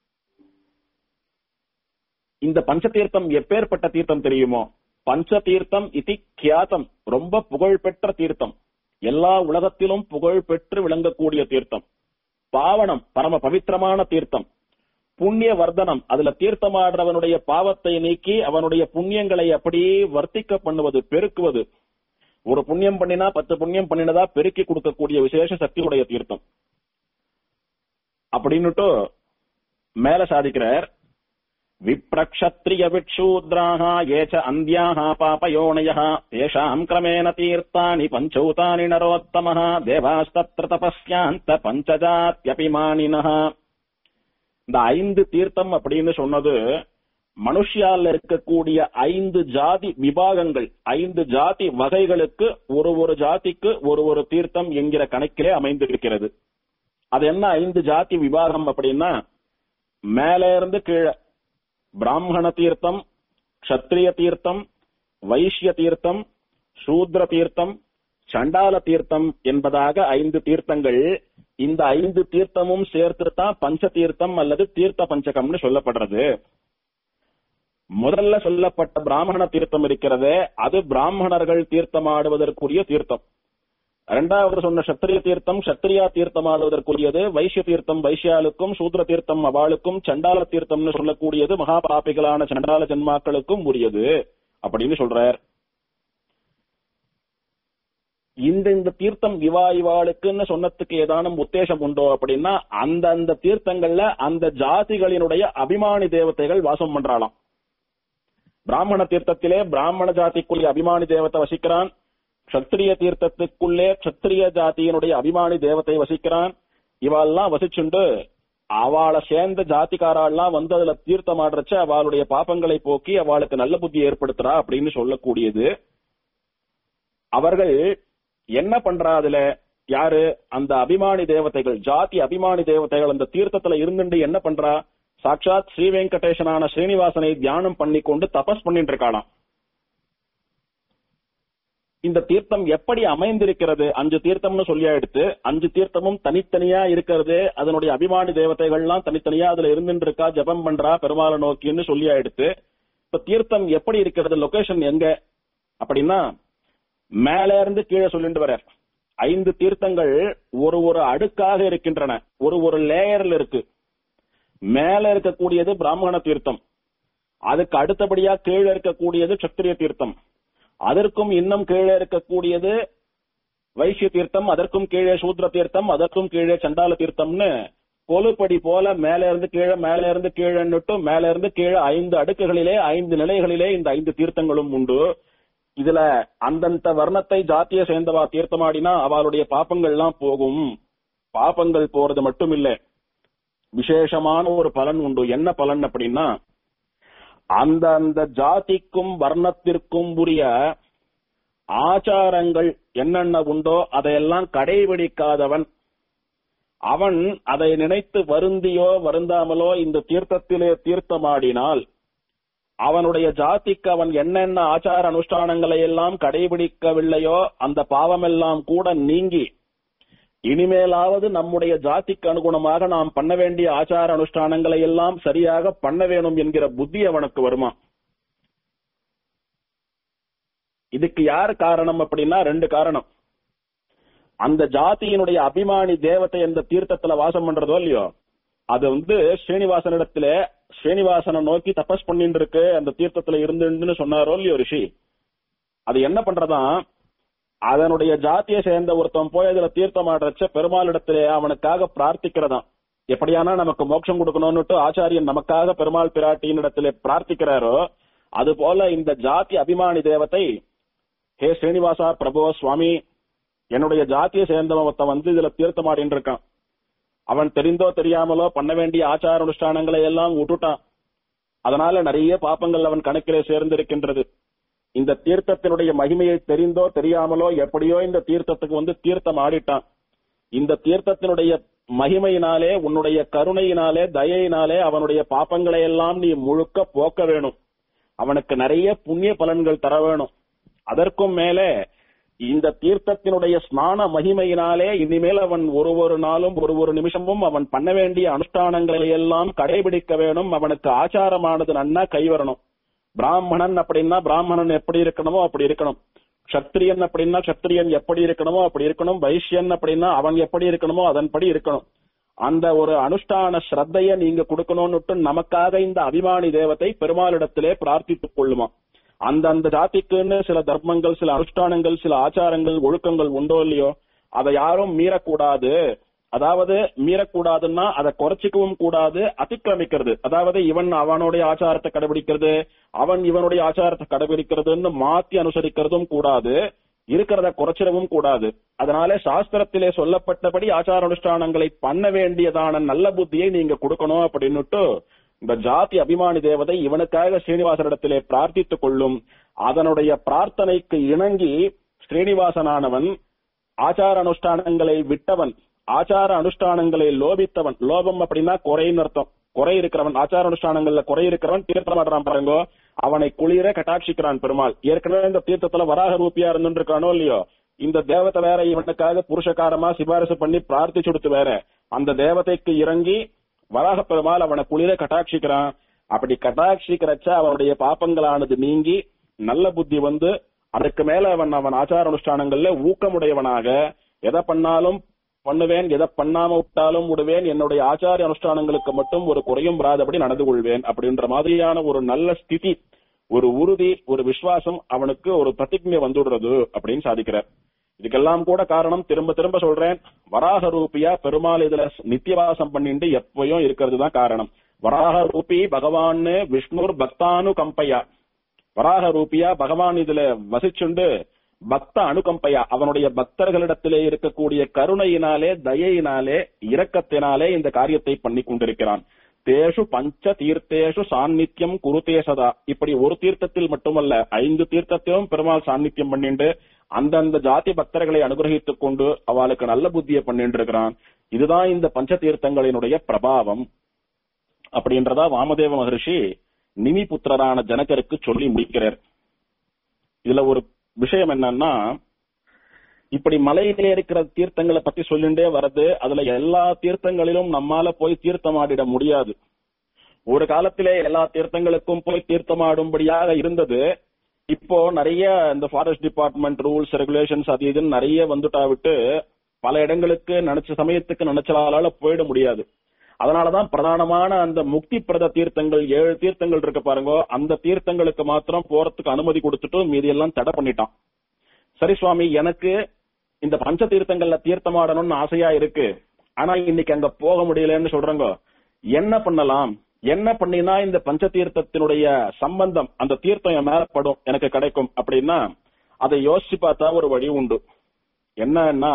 இந்த பஞ்ச தீர்த்தம் எப்பேற்பட்ட தீர்த்தம் தெரியுமோ பஞ்ச தீர்த்தம் இது கியாத்தம் ரொம்ப புகழ்பெற்ற தீர்த்தம் எல்லா உலகத்திலும் புகழ் பெற்று விளங்கக்கூடிய தீர்த்தம் பாவனம் பரம பவித்திரமான தீர்த்தம் புண்ணிய வர்தனம் அதுல தீர்த்தமாடுறவனுடைய பாவத்தை நீக்கி அவனுடைய புண்ணியங்களை அப்படியே வர்த்திக்க பண்ணுவது பெருக்குவது ஒரு புண்ணியம் பண்ணினா பத்து புண்ணியம் பண்ணினதா பெருக்கி கொடுக்கக்கூடிய விசேஷ சக்தியுடைய தீர்த்தம் அப்படின்னுட்டு மேல சாதிக்கிறார் விப்ரக்ஷத்ரிய விட்சூத்ராக ஏச்ச அந்தியாக பாபயோனய தேஷாம் கிரமேண தீர்த்தானி பஞ்சௌதானி நரோத்தம தேவாஸ்தத்ர தபஸ்யாந்த பஞ்சஜாத்யபிமானின இந்த ஐந்து தீர்த்தம் அப்படின்னு சொன்னது மனுஷியால இருக்கக்கூடிய ஐந்து ஜாதி விபாகங்கள் ஐந்து ஜாதி வகைகளுக்கு ஒரு ஒரு ஜாதிக்கு ஒரு ஒரு தீர்த்தம் என்கிற கணக்கிலே அமைந்திருக்கிறது அது என்ன ஐந்து ஜாதி விபாகம் அப்படின்னா மேல இருந்து கீழே பிராமண தீர்த்தம் க்ஷத்ரிய தீர்த்தம் வைஷ்ய தீர்த்தம் சூத்ர தீர்த்தம் சண்டால தீர்த்தம் என்பதாக ஐந்து தீர்த்தங்கள் இந்த ஐந்து தீர்த்தமும் சேர்த்து தான் பஞ்ச தீர்த்தம் அல்லது தீர்த்த பஞ்சகம்னு சொல்லப்படுறது முதல்ல சொல்லப்பட்ட பிராமண தீர்த்தம் இருக்கிறதே அது பிராமணர்கள் தீர்த்தமாடுவதற்குரிய தீர்த்தம் இரண்டாவது சொன்ன சத்திரிய தீர்த்தம் சத்திரியா தீர்த்தமாடுவதற்குரியது வைஷ்ய தீர்த்தம் வைஷ்யாளுக்கும் சூத்ர தீர்த்தம் அவளுக்கும் சண்டால தீர்த்தம்னு சொல்லக்கூடியது மகாபாபிகளான சண்டால ஜன்மாக்களுக்கும் உரியது அப்படின்னு சொல்றார் இந்த இந்த தீர்த்தம் இவா இவாளுக்குன்னு சொன்னதுக்கு ஏதானும் உத்தேசம் உண்டோ அப்படின்னா அந்த அந்த தீர்த்தங்கள்ல அந்த ஜாதிகளினுடைய அபிமானி தேவதைகள் வாசம் பண்றாளாம் பிராமண தீர்த்தத்திலே பிராமண ஜாதிக்குரிய அபிமானி தேவத்தை வசிக்கிறான் க்ஷத்ரிய தீர்த்தத்துக்குள்ளே க்ஷத்ரிய ஜாதியினுடைய அபிமானி தேவத்தை வசிக்கிறான் இவாள்லாம் வசிச்சுண்டு அவளை சேர்ந்த ஜாதிக்காரெல்லாம் வந்து அதுல தீர்த்தம் ஆடுறச்ச அவளுடைய பாப்பங்களை போக்கி அவளுக்கு நல்ல புத்தி ஏற்படுத்துறா அப்படின்னு சொல்லக்கூடியது அவர்கள் என்ன பண்றா அதுல யாரு அந்த அபிமானி தேவதைகள் ஜாதி அபிமானி தேவதைகள் அந்த தீர்த்தத்துல இருந்துட்டு என்ன பண்றா சாட்சாத் ஸ்ரீ வெங்கடேசனான ஸ்ரீனிவாசனை தியானம் பண்ணி கொண்டு தபஸ் பண்ணிட்டு இருக்காளாம் இந்த தீர்த்தம் எப்படி அமைந்திருக்கிறது அஞ்சு தீர்த்தம்னு சொல்லியா எடுத்து அஞ்சு தீர்த்தமும் தனித்தனியா இருக்கிறது அதனுடைய அபிமானி தேவதைகள்லாம் தனித்தனியா அதுல இருந்துட்டு இருக்கா ஜபம் பண்றா பெருமாளை நோக்கின்னு சொல்லியா எடுத்து இப்ப தீர்த்தம் எப்படி இருக்கிறது லொகேஷன் எங்க அப்படின்னா மேல இருந்து கீழே சொல்லிட்டு வர ஐந்து தீர்த்தங்கள் ஒரு ஒரு அடுக்காக இருக்கின்றன ஒரு ஒரு லேயர்ல இருக்கு மேல இருக்கக்கூடியது பிராமண தீர்த்தம் அதுக்கு அடுத்தபடியா கீழே இருக்கக்கூடியது சத்திரிய தீர்த்தம் அதற்கும் இன்னும் கீழே இருக்கக்கூடியது வைசிய தீர்த்தம் அதற்கும் கீழே சூத்ர தீர்த்தம் அதற்கும் கீழே சண்டால தீர்த்தம்னு கொலுப்படி போல மேல இருந்து கீழே மேல இருந்து கீழேன்னுட்டு மேல இருந்து கீழே ஐந்து அடுக்குகளிலே ஐந்து நிலைகளிலே இந்த ஐந்து தீர்த்தங்களும் உண்டு இதுல அந்தந்த வர்ணத்தை ஜாத்திய சேர்ந்தவா தீர்த்தமாடினா அவளுடைய பாப்பங்கள்லாம் போகும் பாப்பங்கள் போறது மட்டும் இல்ல விசேஷமான ஒரு பலன் உண்டு என்ன பலன் அப்படின்னா அந்த அந்த ஜாதிக்கும் வர்ணத்திற்கும் உரிய ஆச்சாரங்கள் என்னென்ன உண்டோ அதையெல்லாம் கடைபிடிக்காதவன் அவன் அதை நினைத்து வருந்தியோ வருந்தாமலோ இந்த தீர்த்தத்திலே தீர்த்தமாடினால் அவனுடைய ஜாதிக்கு அவன் என்னென்ன ஆச்சார அனுஷ்டானங்களை எல்லாம் கடைபிடிக்கவில்லையோ அந்த பாவமெல்லாம் கூட நீங்கி இனிமேலாவது நம்முடைய ஜாதிக்கு அனுகுணமாக நாம் பண்ண வேண்டிய ஆச்சார அனுஷ்டானங்களை எல்லாம் சரியாக பண்ண வேணும் என்கிற புத்தி அவனுக்கு வருமா இதுக்கு யார் காரணம் அப்படின்னா ரெண்டு காரணம் அந்த ஜாதியினுடைய அபிமானி தேவத்தை அந்த தீர்த்தத்துல வாசம் பண்றதோ இல்லையோ அது வந்து ஸ்ரீனிவாசனிடத்துல ஸ்ரீனிவாசனை நோக்கி தபஸ் பண்ணிட்டு இருக்கு அந்த தீர்த்தத்துல இருந்துன்னு சொன்னாரோ இல்லையோ ரிஷி அது என்ன பண்றதா அதனுடைய ஜாத்தியை சேர்ந்த ஒருத்தன் போய் அதுல தீர்த்தம் ஆடுறச்ச பெருமாளிடத்திலே அவனுக்காக பிரார்த்திக்கிறதாம் எப்படியானா நமக்கு மோட்சம் கொடுக்கணும்னுட்டு ஆச்சாரியன் நமக்காக பெருமாள் பிராட்டியின் இடத்திலே பிரார்த்திக்கிறாரோ அது போல இந்த ஜாதி அபிமானி தேவத்தை ஹே ஸ்ரீனிவாசா பிரபு சுவாமி என்னுடைய ஜாத்தியை சேர்ந்தவன் ஒருத்தன் வந்து இதுல தீர்த்தம் ஆடின்னு இருக்கான் அவன் தெரிந்தோ தெரியாமலோ பண்ண வேண்டிய ஆச்சார அனுஷ்டானங்களை எல்லாம் விட்டுட்டான் அதனால நிறைய பாப்பங்கள் அவன் கணக்கிலே சேர்ந்திருக்கின்றது இந்த தீர்த்தத்தினுடைய மகிமையை தெரிந்தோ தெரியாமலோ எப்படியோ இந்த தீர்த்தத்துக்கு வந்து தீர்த்தம் ஆடிட்டான் இந்த தீர்த்தத்தினுடைய மகிமையினாலே உன்னுடைய கருணையினாலே தயையினாலே அவனுடைய பாப்பங்களை எல்லாம் நீ முழுக்க போக்க வேணும் அவனுக்கு நிறைய புண்ணிய பலன்கள் தர வேணும் அதற்கும் மேலே இந்த தீர்த்தத்தினுடைய ஸ்நான மகிமையினாலே இனிமேல் அவன் ஒரு ஒரு நாளும் ஒரு ஒரு நிமிஷமும் அவன் பண்ண வேண்டிய அனுஷ்டானங்களை எல்லாம் கடைபிடிக்க வேணும் அவனுக்கு ஆச்சாரமானது நன்னா கைவரணும் பிராமணன் அப்படின்னா பிராமணன் எப்படி இருக்கணுமோ அப்படி இருக்கணும் க்ஷத்ரியன் அப்படின்னா க்ஷத்ரியன் எப்படி இருக்கணுமோ அப்படி இருக்கணும் வைஷ்யன் அப்படின்னா அவன் எப்படி இருக்கணுமோ அதன்படி இருக்கணும் அந்த ஒரு அனுஷ்டான ஸ்ரத்தைய நீங்க கொடுக்கணும்னுட்டு நமக்காக இந்த அபிமானி தேவத்தை பெருமாளிடத்திலே பிரார்த்தித்துக் கொள்ளுமா அந்தந்த ஜாதிக்குன்னு சில தர்மங்கள் சில அனுஷ்டானங்கள் சில ஆச்சாரங்கள் ஒழுக்கங்கள் உண்டோ இல்லையோ அதை யாரும் மீறக்கூடாது அதாவது மீறக்கூடாதுன்னா அதை குறைச்சிக்கவும் கூடாது அதிக்கிரமிக்கிறது அதாவது இவன் அவனுடைய ஆச்சாரத்தை கடைபிடிக்கிறது அவன் இவனுடைய ஆச்சாரத்தை கடைபிடிக்கிறதுன்னு மாத்தி அனுசரிக்கிறதும் கூடாது இருக்கிறத குறைச்சிடவும் கூடாது அதனால சாஸ்திரத்திலே சொல்லப்பட்டபடி ஆச்சார அனுஷ்டானங்களை பண்ண வேண்டியதான நல்ல புத்தியை நீங்க கொடுக்கணும் அப்படின்னுட்டு இந்த ஜாதி அபிமானி தேவதை இவனுக்காக ஸ்ரீனிவாசனிடத்திலே பிரார்த்தித்துக் கொள்ளும் அதனுடைய பிரார்த்தனைக்கு இணங்கி ஸ்ரீனிவாசனானவன் ஆச்சார அனுஷ்டானங்களை விட்டவன் ஆச்சார அனுஷ்டானங்களை லோபித்தவன் லோபம் அப்படின்னா குறைன்னு அர்த்தம் குறை இருக்கிறவன் ஆச்சார அனுஷ்டானங்கள்ல குறை இருக்கிறவன் தீர்த்தமாடுறான் பாருங்க அவனை குளிர கட்டாட்சிக்கிறான் பெருமாள் ஏற்கனவே இந்த தீர்த்தத்துல வராக ரூபியா இருந்துட்டு இருக்கானோ இல்லையோ இந்த தேவத்தை வேற இவனுக்காக புருஷகாரமா சிபாரிசு பண்ணி பிரார்த்திச்சுடுத்து வேற அந்த தேவதைக்கு இறங்கி வராக பெருமாள் அவனை குளிர கட்டாட்சிக்கிறான் அப்படி கட்டாட்சிக்கிறச்ச அவனுடைய பாப்பங்களானது நீங்கி நல்ல புத்தி வந்து அதுக்கு மேல அவன் அவன் ஆச்சார அனுஷ்டானங்கள்ல ஊக்கமுடையவனாக எதை பண்ணாலும் பண்ணுவேன் எதை பண்ணாம விட்டாலும் விடுவேன் என்னுடைய ஆச்சாரிய அனுஷ்டானங்களுக்கு மட்டும் ஒரு குறையும் வராதபடி நடந்து கொள்வேன் அப்படின்ற மாதிரியான ஒரு நல்ல ஸ்திதி ஒரு உறுதி ஒரு விசுவாசம் அவனுக்கு ஒரு பிரதிஜை வந்துடுறது அப்படின்னு சாதிக்கிறார் இதுக்கெல்லாம் கூட காரணம் திரும்ப திரும்ப சொல்றேன் வராக ரூபியா பெருமாள் இதுல நித்தியவாசம் பண்ணிட்டு எப்பயும் இருக்கிறது தான் காரணம் வராக ரூபி பகவான் விஷ்ணுர் பக்தானு கம்பையா வராக ரூபியா பகவான் இதுல வசிச்சுண்டு பக்த அனுகம்பையா அவனுடைய பக்தர்களிடத்திலே இருக்கக்கூடிய கருணையினாலே தயையினாலே இரக்கத்தினாலே இந்த காரியத்தை பண்ணி கொண்டிருக்கிறான் தேஷு பஞ்ச தீர்த்தேஷு சாநித்தியம் குருதே சதா இப்படி ஒரு தீர்த்தத்தில் மட்டுமல்ல ஐந்து தீர்த்தத்திலும் பெருமாள் சாநித்தியம் பண்ணிண்டு அந்தந்த ஜாதி பக்தர்களை அனுகிரகித்துக் கொண்டு அவளுக்கு நல்ல புத்தியை பண்ணிட்டு இருக்கிறான் இதுதான் இந்த பஞ்ச தீர்த்தங்களினுடைய பிரபாவம் அப்படின்றதா வாமதேவ மகர்ஷி நிமி புத்திரரான ஜனகருக்கு சொல்லி முடிக்கிறார் இதுல ஒரு விஷயம் என்னன்னா இப்படி மலையிலே இருக்கிற தீர்த்தங்களை பத்தி சொல்லிண்டே வர்றது அதுல எல்லா தீர்த்தங்களிலும் நம்மால போய் தீர்த்தமாடிட முடியாது ஒரு காலத்திலே எல்லா தீர்த்தங்களுக்கும் போய் தீர்த்தமாடும்படியாக இருந்தது இப்போ நிறைய இந்த ஃபாரஸ்ட் டிபார்ட்மெண்ட் ரூல்ஸ் ரெகுலேஷன்ஸ் அது இதுன்னு நிறைய வந்துட்டா விட்டு பல இடங்களுக்கு நினைச்ச சமயத்துக்கு நினைச்சாலால போயிட முடியாது அதனாலதான் பிரதானமான அந்த முக்தி பிரத தீர்த்தங்கள் ஏழு தீர்த்தங்கள் இருக்கு பாருங்க அந்த தீர்த்தங்களுக்கு மாத்திரம் போறதுக்கு அனுமதி கொடுத்துட்டு மீதி எல்லாம் தடை பண்ணிட்டான் சரி சுவாமி எனக்கு இந்த பஞ்ச தீர்த்தங்கள்ல தீர்த்தமாடணும்னு ஆசையா இருக்கு ஆனா இன்னைக்கு அங்க போக முடியலன்னு சொல்றாங்க என்ன பண்ணலாம் என்ன பண்ணினா இந்த பஞ்ச தீர்த்தத்தினுடைய சம்பந்தம் அந்த தீர்த்தம் என் மேல படும் எனக்கு கிடைக்கும் அப்படின்னா அதை யோசிச்சு பார்த்தா ஒரு வழி உண்டு என்னன்னா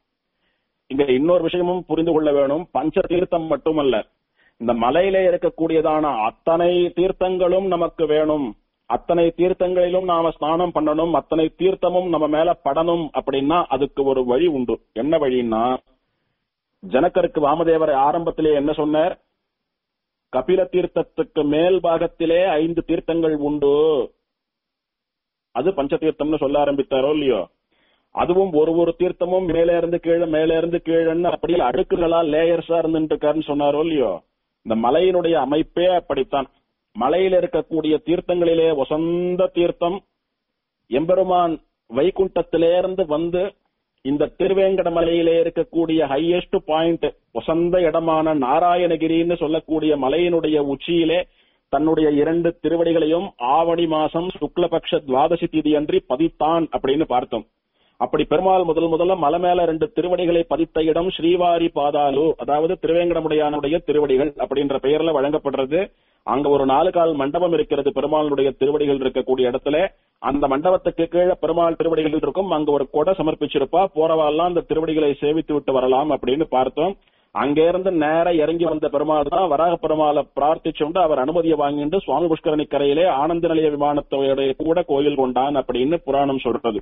இங்க இன்னொரு விஷயமும் புரிந்து கொள்ள வேணும் பஞ்ச தீர்த்தம் மட்டுமல்ல இந்த மலையில இருக்கக்கூடியதான அத்தனை தீர்த்தங்களும் நமக்கு வேணும் அத்தனை தீர்த்தங்களிலும் நாம ஸ்நானம் பண்ணணும் அத்தனை தீர்த்தமும் நம்ம மேல படணும் அப்படின்னா அதுக்கு ஒரு வழி உண்டு என்ன வழின்னா ஜனக்கருக்கு வாமதேவர் ஆரம்பத்திலே என்ன சொன்னார் கபில தீர்த்தத்துக்கு மேல் பாகத்திலே ஐந்து தீர்த்தங்கள் உண்டு அது பஞ்சதீர்த்தம்னு சொல்ல ஆரம்பித்தாரோ இல்லையோ அதுவும் ஒரு ஒரு தீர்த்தமும் மேலே இருந்து கீழே மேலே இருந்து கீழன்னு அப்படியே அடுக்குகளா லேயர்ஸா இருந்துட்டு இருக்காருன்னு சொன்னாரோ இல்லையோ இந்த மலையினுடைய அமைப்பே அப்படித்தான் மலையில இருக்கக்கூடிய தீர்த்தங்களிலே வசந்த தீர்த்தம் எம்பெருமான் வைகுண்டத்திலிருந்து வந்து இந்த திருவேங்கட மலையிலே இருக்கக்கூடிய ஹையஸ்ட் பாயிண்ட் வசந்த இடமான நாராயணகிரின்னு சொல்லக்கூடிய மலையினுடைய உச்சியிலே தன்னுடைய இரண்டு திருவடிகளையும் ஆவணி மாசம் சுக்லபக்ஷ துவாதசி திதி அன்றி பதித்தான் அப்படின்னு பார்த்தோம் அப்படி பெருமாள் முதல் முதல்ல மலை மேல ரெண்டு திருவடிகளை பதித்த இடம் ஸ்ரீவாரி பாதாலு அதாவது திருவேங்கடமுடையானுடைய திருவடிகள் அப்படின்ற பெயர்ல வழங்கப்படுறது அங்க ஒரு நாலு கால் மண்டபம் இருக்கிறது பெருமாளுடைய திருவடிகள் இருக்கக்கூடிய இடத்துல அந்த மண்டபத்துக்கு கீழே பெருமாள் திருவடிகள் இருக்கும் அங்க ஒரு கொடை சமர்ப்பிச்சிருப்பா போறவாள்லாம் அந்த திருவடிகளை சேவித்து விட்டு வரலாம் அப்படின்னு பார்த்தோம் அங்க இருந்து நேர இறங்கி வந்த பெருமாள் தான் வராக பெருமாளை பிரார்த்திச்சுண்டு அவர் அனுமதியை வாங்கிட்டு சுவாமி புஷ்கரணி கரையிலே ஆனந்த நிலைய விமானத்தோட கூட கோயில் கொண்டான் அப்படின்னு புராணம் சொல்றது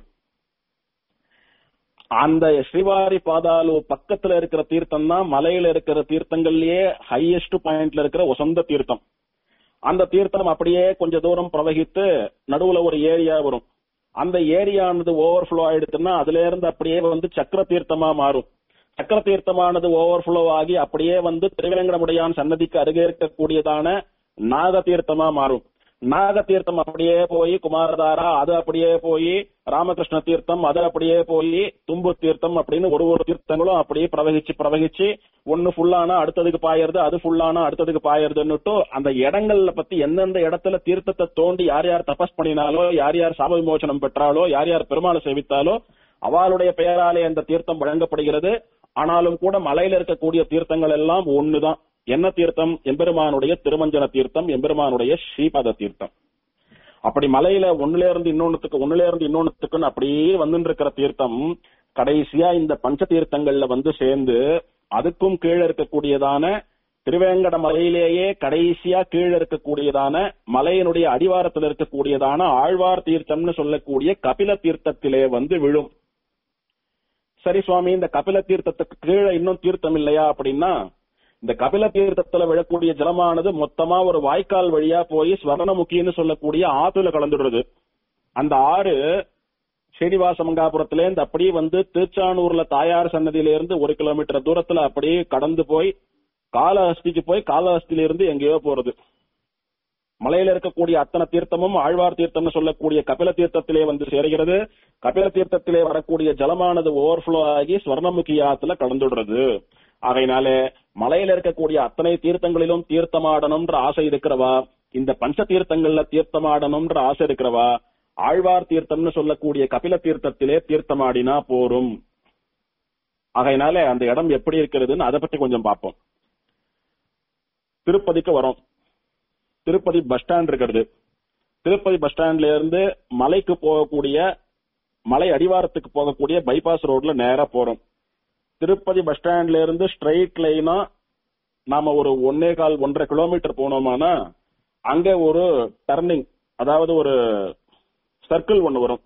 அந்த ஸ்ரீவாரி பாதாலு பக்கத்துல இருக்கிற தீர்த்தம் தான் மலையில இருக்கிற தீர்த்தங்கள்லயே ஹையஸ்ட் பாயிண்ட்ல இருக்கிற உசந்த தீர்த்தம் அந்த தீர்த்தம் அப்படியே கொஞ்ச தூரம் பிரவகித்து நடுவுல ஒரு ஏரியா வரும் அந்த ஏரியானது ஓவர்ஃப்ளோ ஆயிடுச்சுன்னா அதுல இருந்து அப்படியே வந்து சக்கர தீர்த்தமா மாறும் சக்கர தீர்த்தமானது ஓவர்ஃப்ளோ ஆகி அப்படியே வந்து திருவேங்கடமுடையான் சன்னதிக்கு அருகே இருக்கக்கூடியதான நாக தீர்த்தமா மாறும் நாக தீர்த்தம் அப்படியே போய் குமாரதாரா அது அப்படியே போய் ராமகிருஷ்ண தீர்த்தம் அது அப்படியே போய் தும்பு தீர்த்தம் அப்படின்னு ஒரு ஒரு தீர்த்தங்களும் அப்படியே பிரவகிச்சு பிரவகிச்சு ஒன்னு ஃபுல்லானா அடுத்ததுக்கு பாயறது அது ஃபுல்லானா அடுத்ததுக்கு பாயறதுன்னுட்டு அந்த இடங்கள்ல பத்தி எந்தெந்த இடத்துல தீர்த்தத்தை தோண்டி யார் யார் தபஸ் பண்ணினாலோ யார் யார் சாப விமோசனம் பெற்றாலோ யார் யார் பெருமாளை சேவித்தாலோ அவளுடைய பெயராலே அந்த தீர்த்தம் வழங்கப்படுகிறது ஆனாலும் கூட மலையில இருக்கக்கூடிய தீர்த்தங்கள் எல்லாம் ஒண்ணுதான் என்ன தீர்த்தம் எம்பெருமானுடைய திருமஞ்சன தீர்த்தம் எம்பெருமானுடைய ஸ்ரீபாத தீர்த்தம் அப்படி மலையில ஒண்ணுல இருந்து இன்னொன்னுத்துக்கு ஒண்ணுல இருந்து இன்னொன்னுத்துக்குன்னு அப்படியே வந்துட்டு இருக்கிற தீர்த்தம் கடைசியா இந்த பஞ்ச தீர்த்தங்கள்ல வந்து சேர்ந்து அதுக்கும் கீழே இருக்கக்கூடியதான திருவேங்கட மலையிலேயே கடைசியா கீழே இருக்கக்கூடியதான மலையினுடைய அடிவாரத்தில் இருக்கக்கூடியதான ஆழ்வார் தீர்த்தம்னு சொல்லக்கூடிய கபில தீர்த்தத்திலே வந்து விழும் சரி சுவாமி இந்த கபில தீர்த்தத்துக்கு கீழே இன்னும் தீர்த்தம் இல்லையா அப்படின்னா இந்த கபில தீர்த்தத்துல விழக்கூடிய ஜலமானது மொத்தமா ஒரு வாய்க்கால் வழியா போய் ஸ்வர்ணமுக்கின்னு சொல்லக்கூடிய ஆத்துல கலந்துடுறது அந்த ஆறு ஸ்ரீனிவாசமங்காபுரத்துல இருந்து அப்படியே வந்து திருச்சானூர்ல தாயார் சன்னதியில இருந்து ஒரு கிலோமீட்டர் தூரத்துல அப்படியே கடந்து போய் காலஹஸ்திக்கு போய் காலஹஸ்தியில இருந்து எங்கேயோ போறது மலையில இருக்கக்கூடிய அத்தனை தீர்த்தமும் ஆழ்வார் தீர்த்தம்னு சொல்லக்கூடிய கபில தீர்த்தத்திலே வந்து சேருகிறது கபில தீர்த்தத்திலே வரக்கூடிய ஜலமானது ஓவர்ஃப்ளோ ஆகி ஸ்வர்ணமுகி ஆத்துல கலந்துடுறது ஆகையினால மலையில இருக்கக்கூடிய அத்தனை தீர்த்தங்களிலும் தீர்த்தமாடணும்ன்ற ஆசை இருக்கிறவா இந்த பஞ்ச தீர்த்தங்கள்ல தீர்த்தமாடணும்ன்ற ஆசை இருக்கிறவா ஆழ்வார் தீர்த்தம்னு சொல்லக்கூடிய கபில தீர்த்தத்திலே தீர்த்தமாடினா போரும் ஆகையினால அந்த இடம் எப்படி இருக்கிறதுன்னு அதை பத்தி கொஞ்சம் பார்ப்போம் திருப்பதிக்கு வரோம் திருப்பதி பஸ் ஸ்டாண்ட் இருக்கிறது திருப்பதி பஸ் ஸ்டாண்ட்ல இருந்து மலைக்கு போகக்கூடிய மலை அடிவாரத்துக்கு போகக்கூடிய பைபாஸ் ரோட்ல நேரா போறோம் திருப்பதி பஸ் ஸ்டாண்ட்ல இருந்து ஸ்ட்ரைட் லைனா நாம ஒரு ஒன்னே கால் ஒன்றரை கிலோமீட்டர் போனோமானா அங்க ஒரு டர்னிங் அதாவது ஒரு சர்க்கிள் ஒன்னு வரும்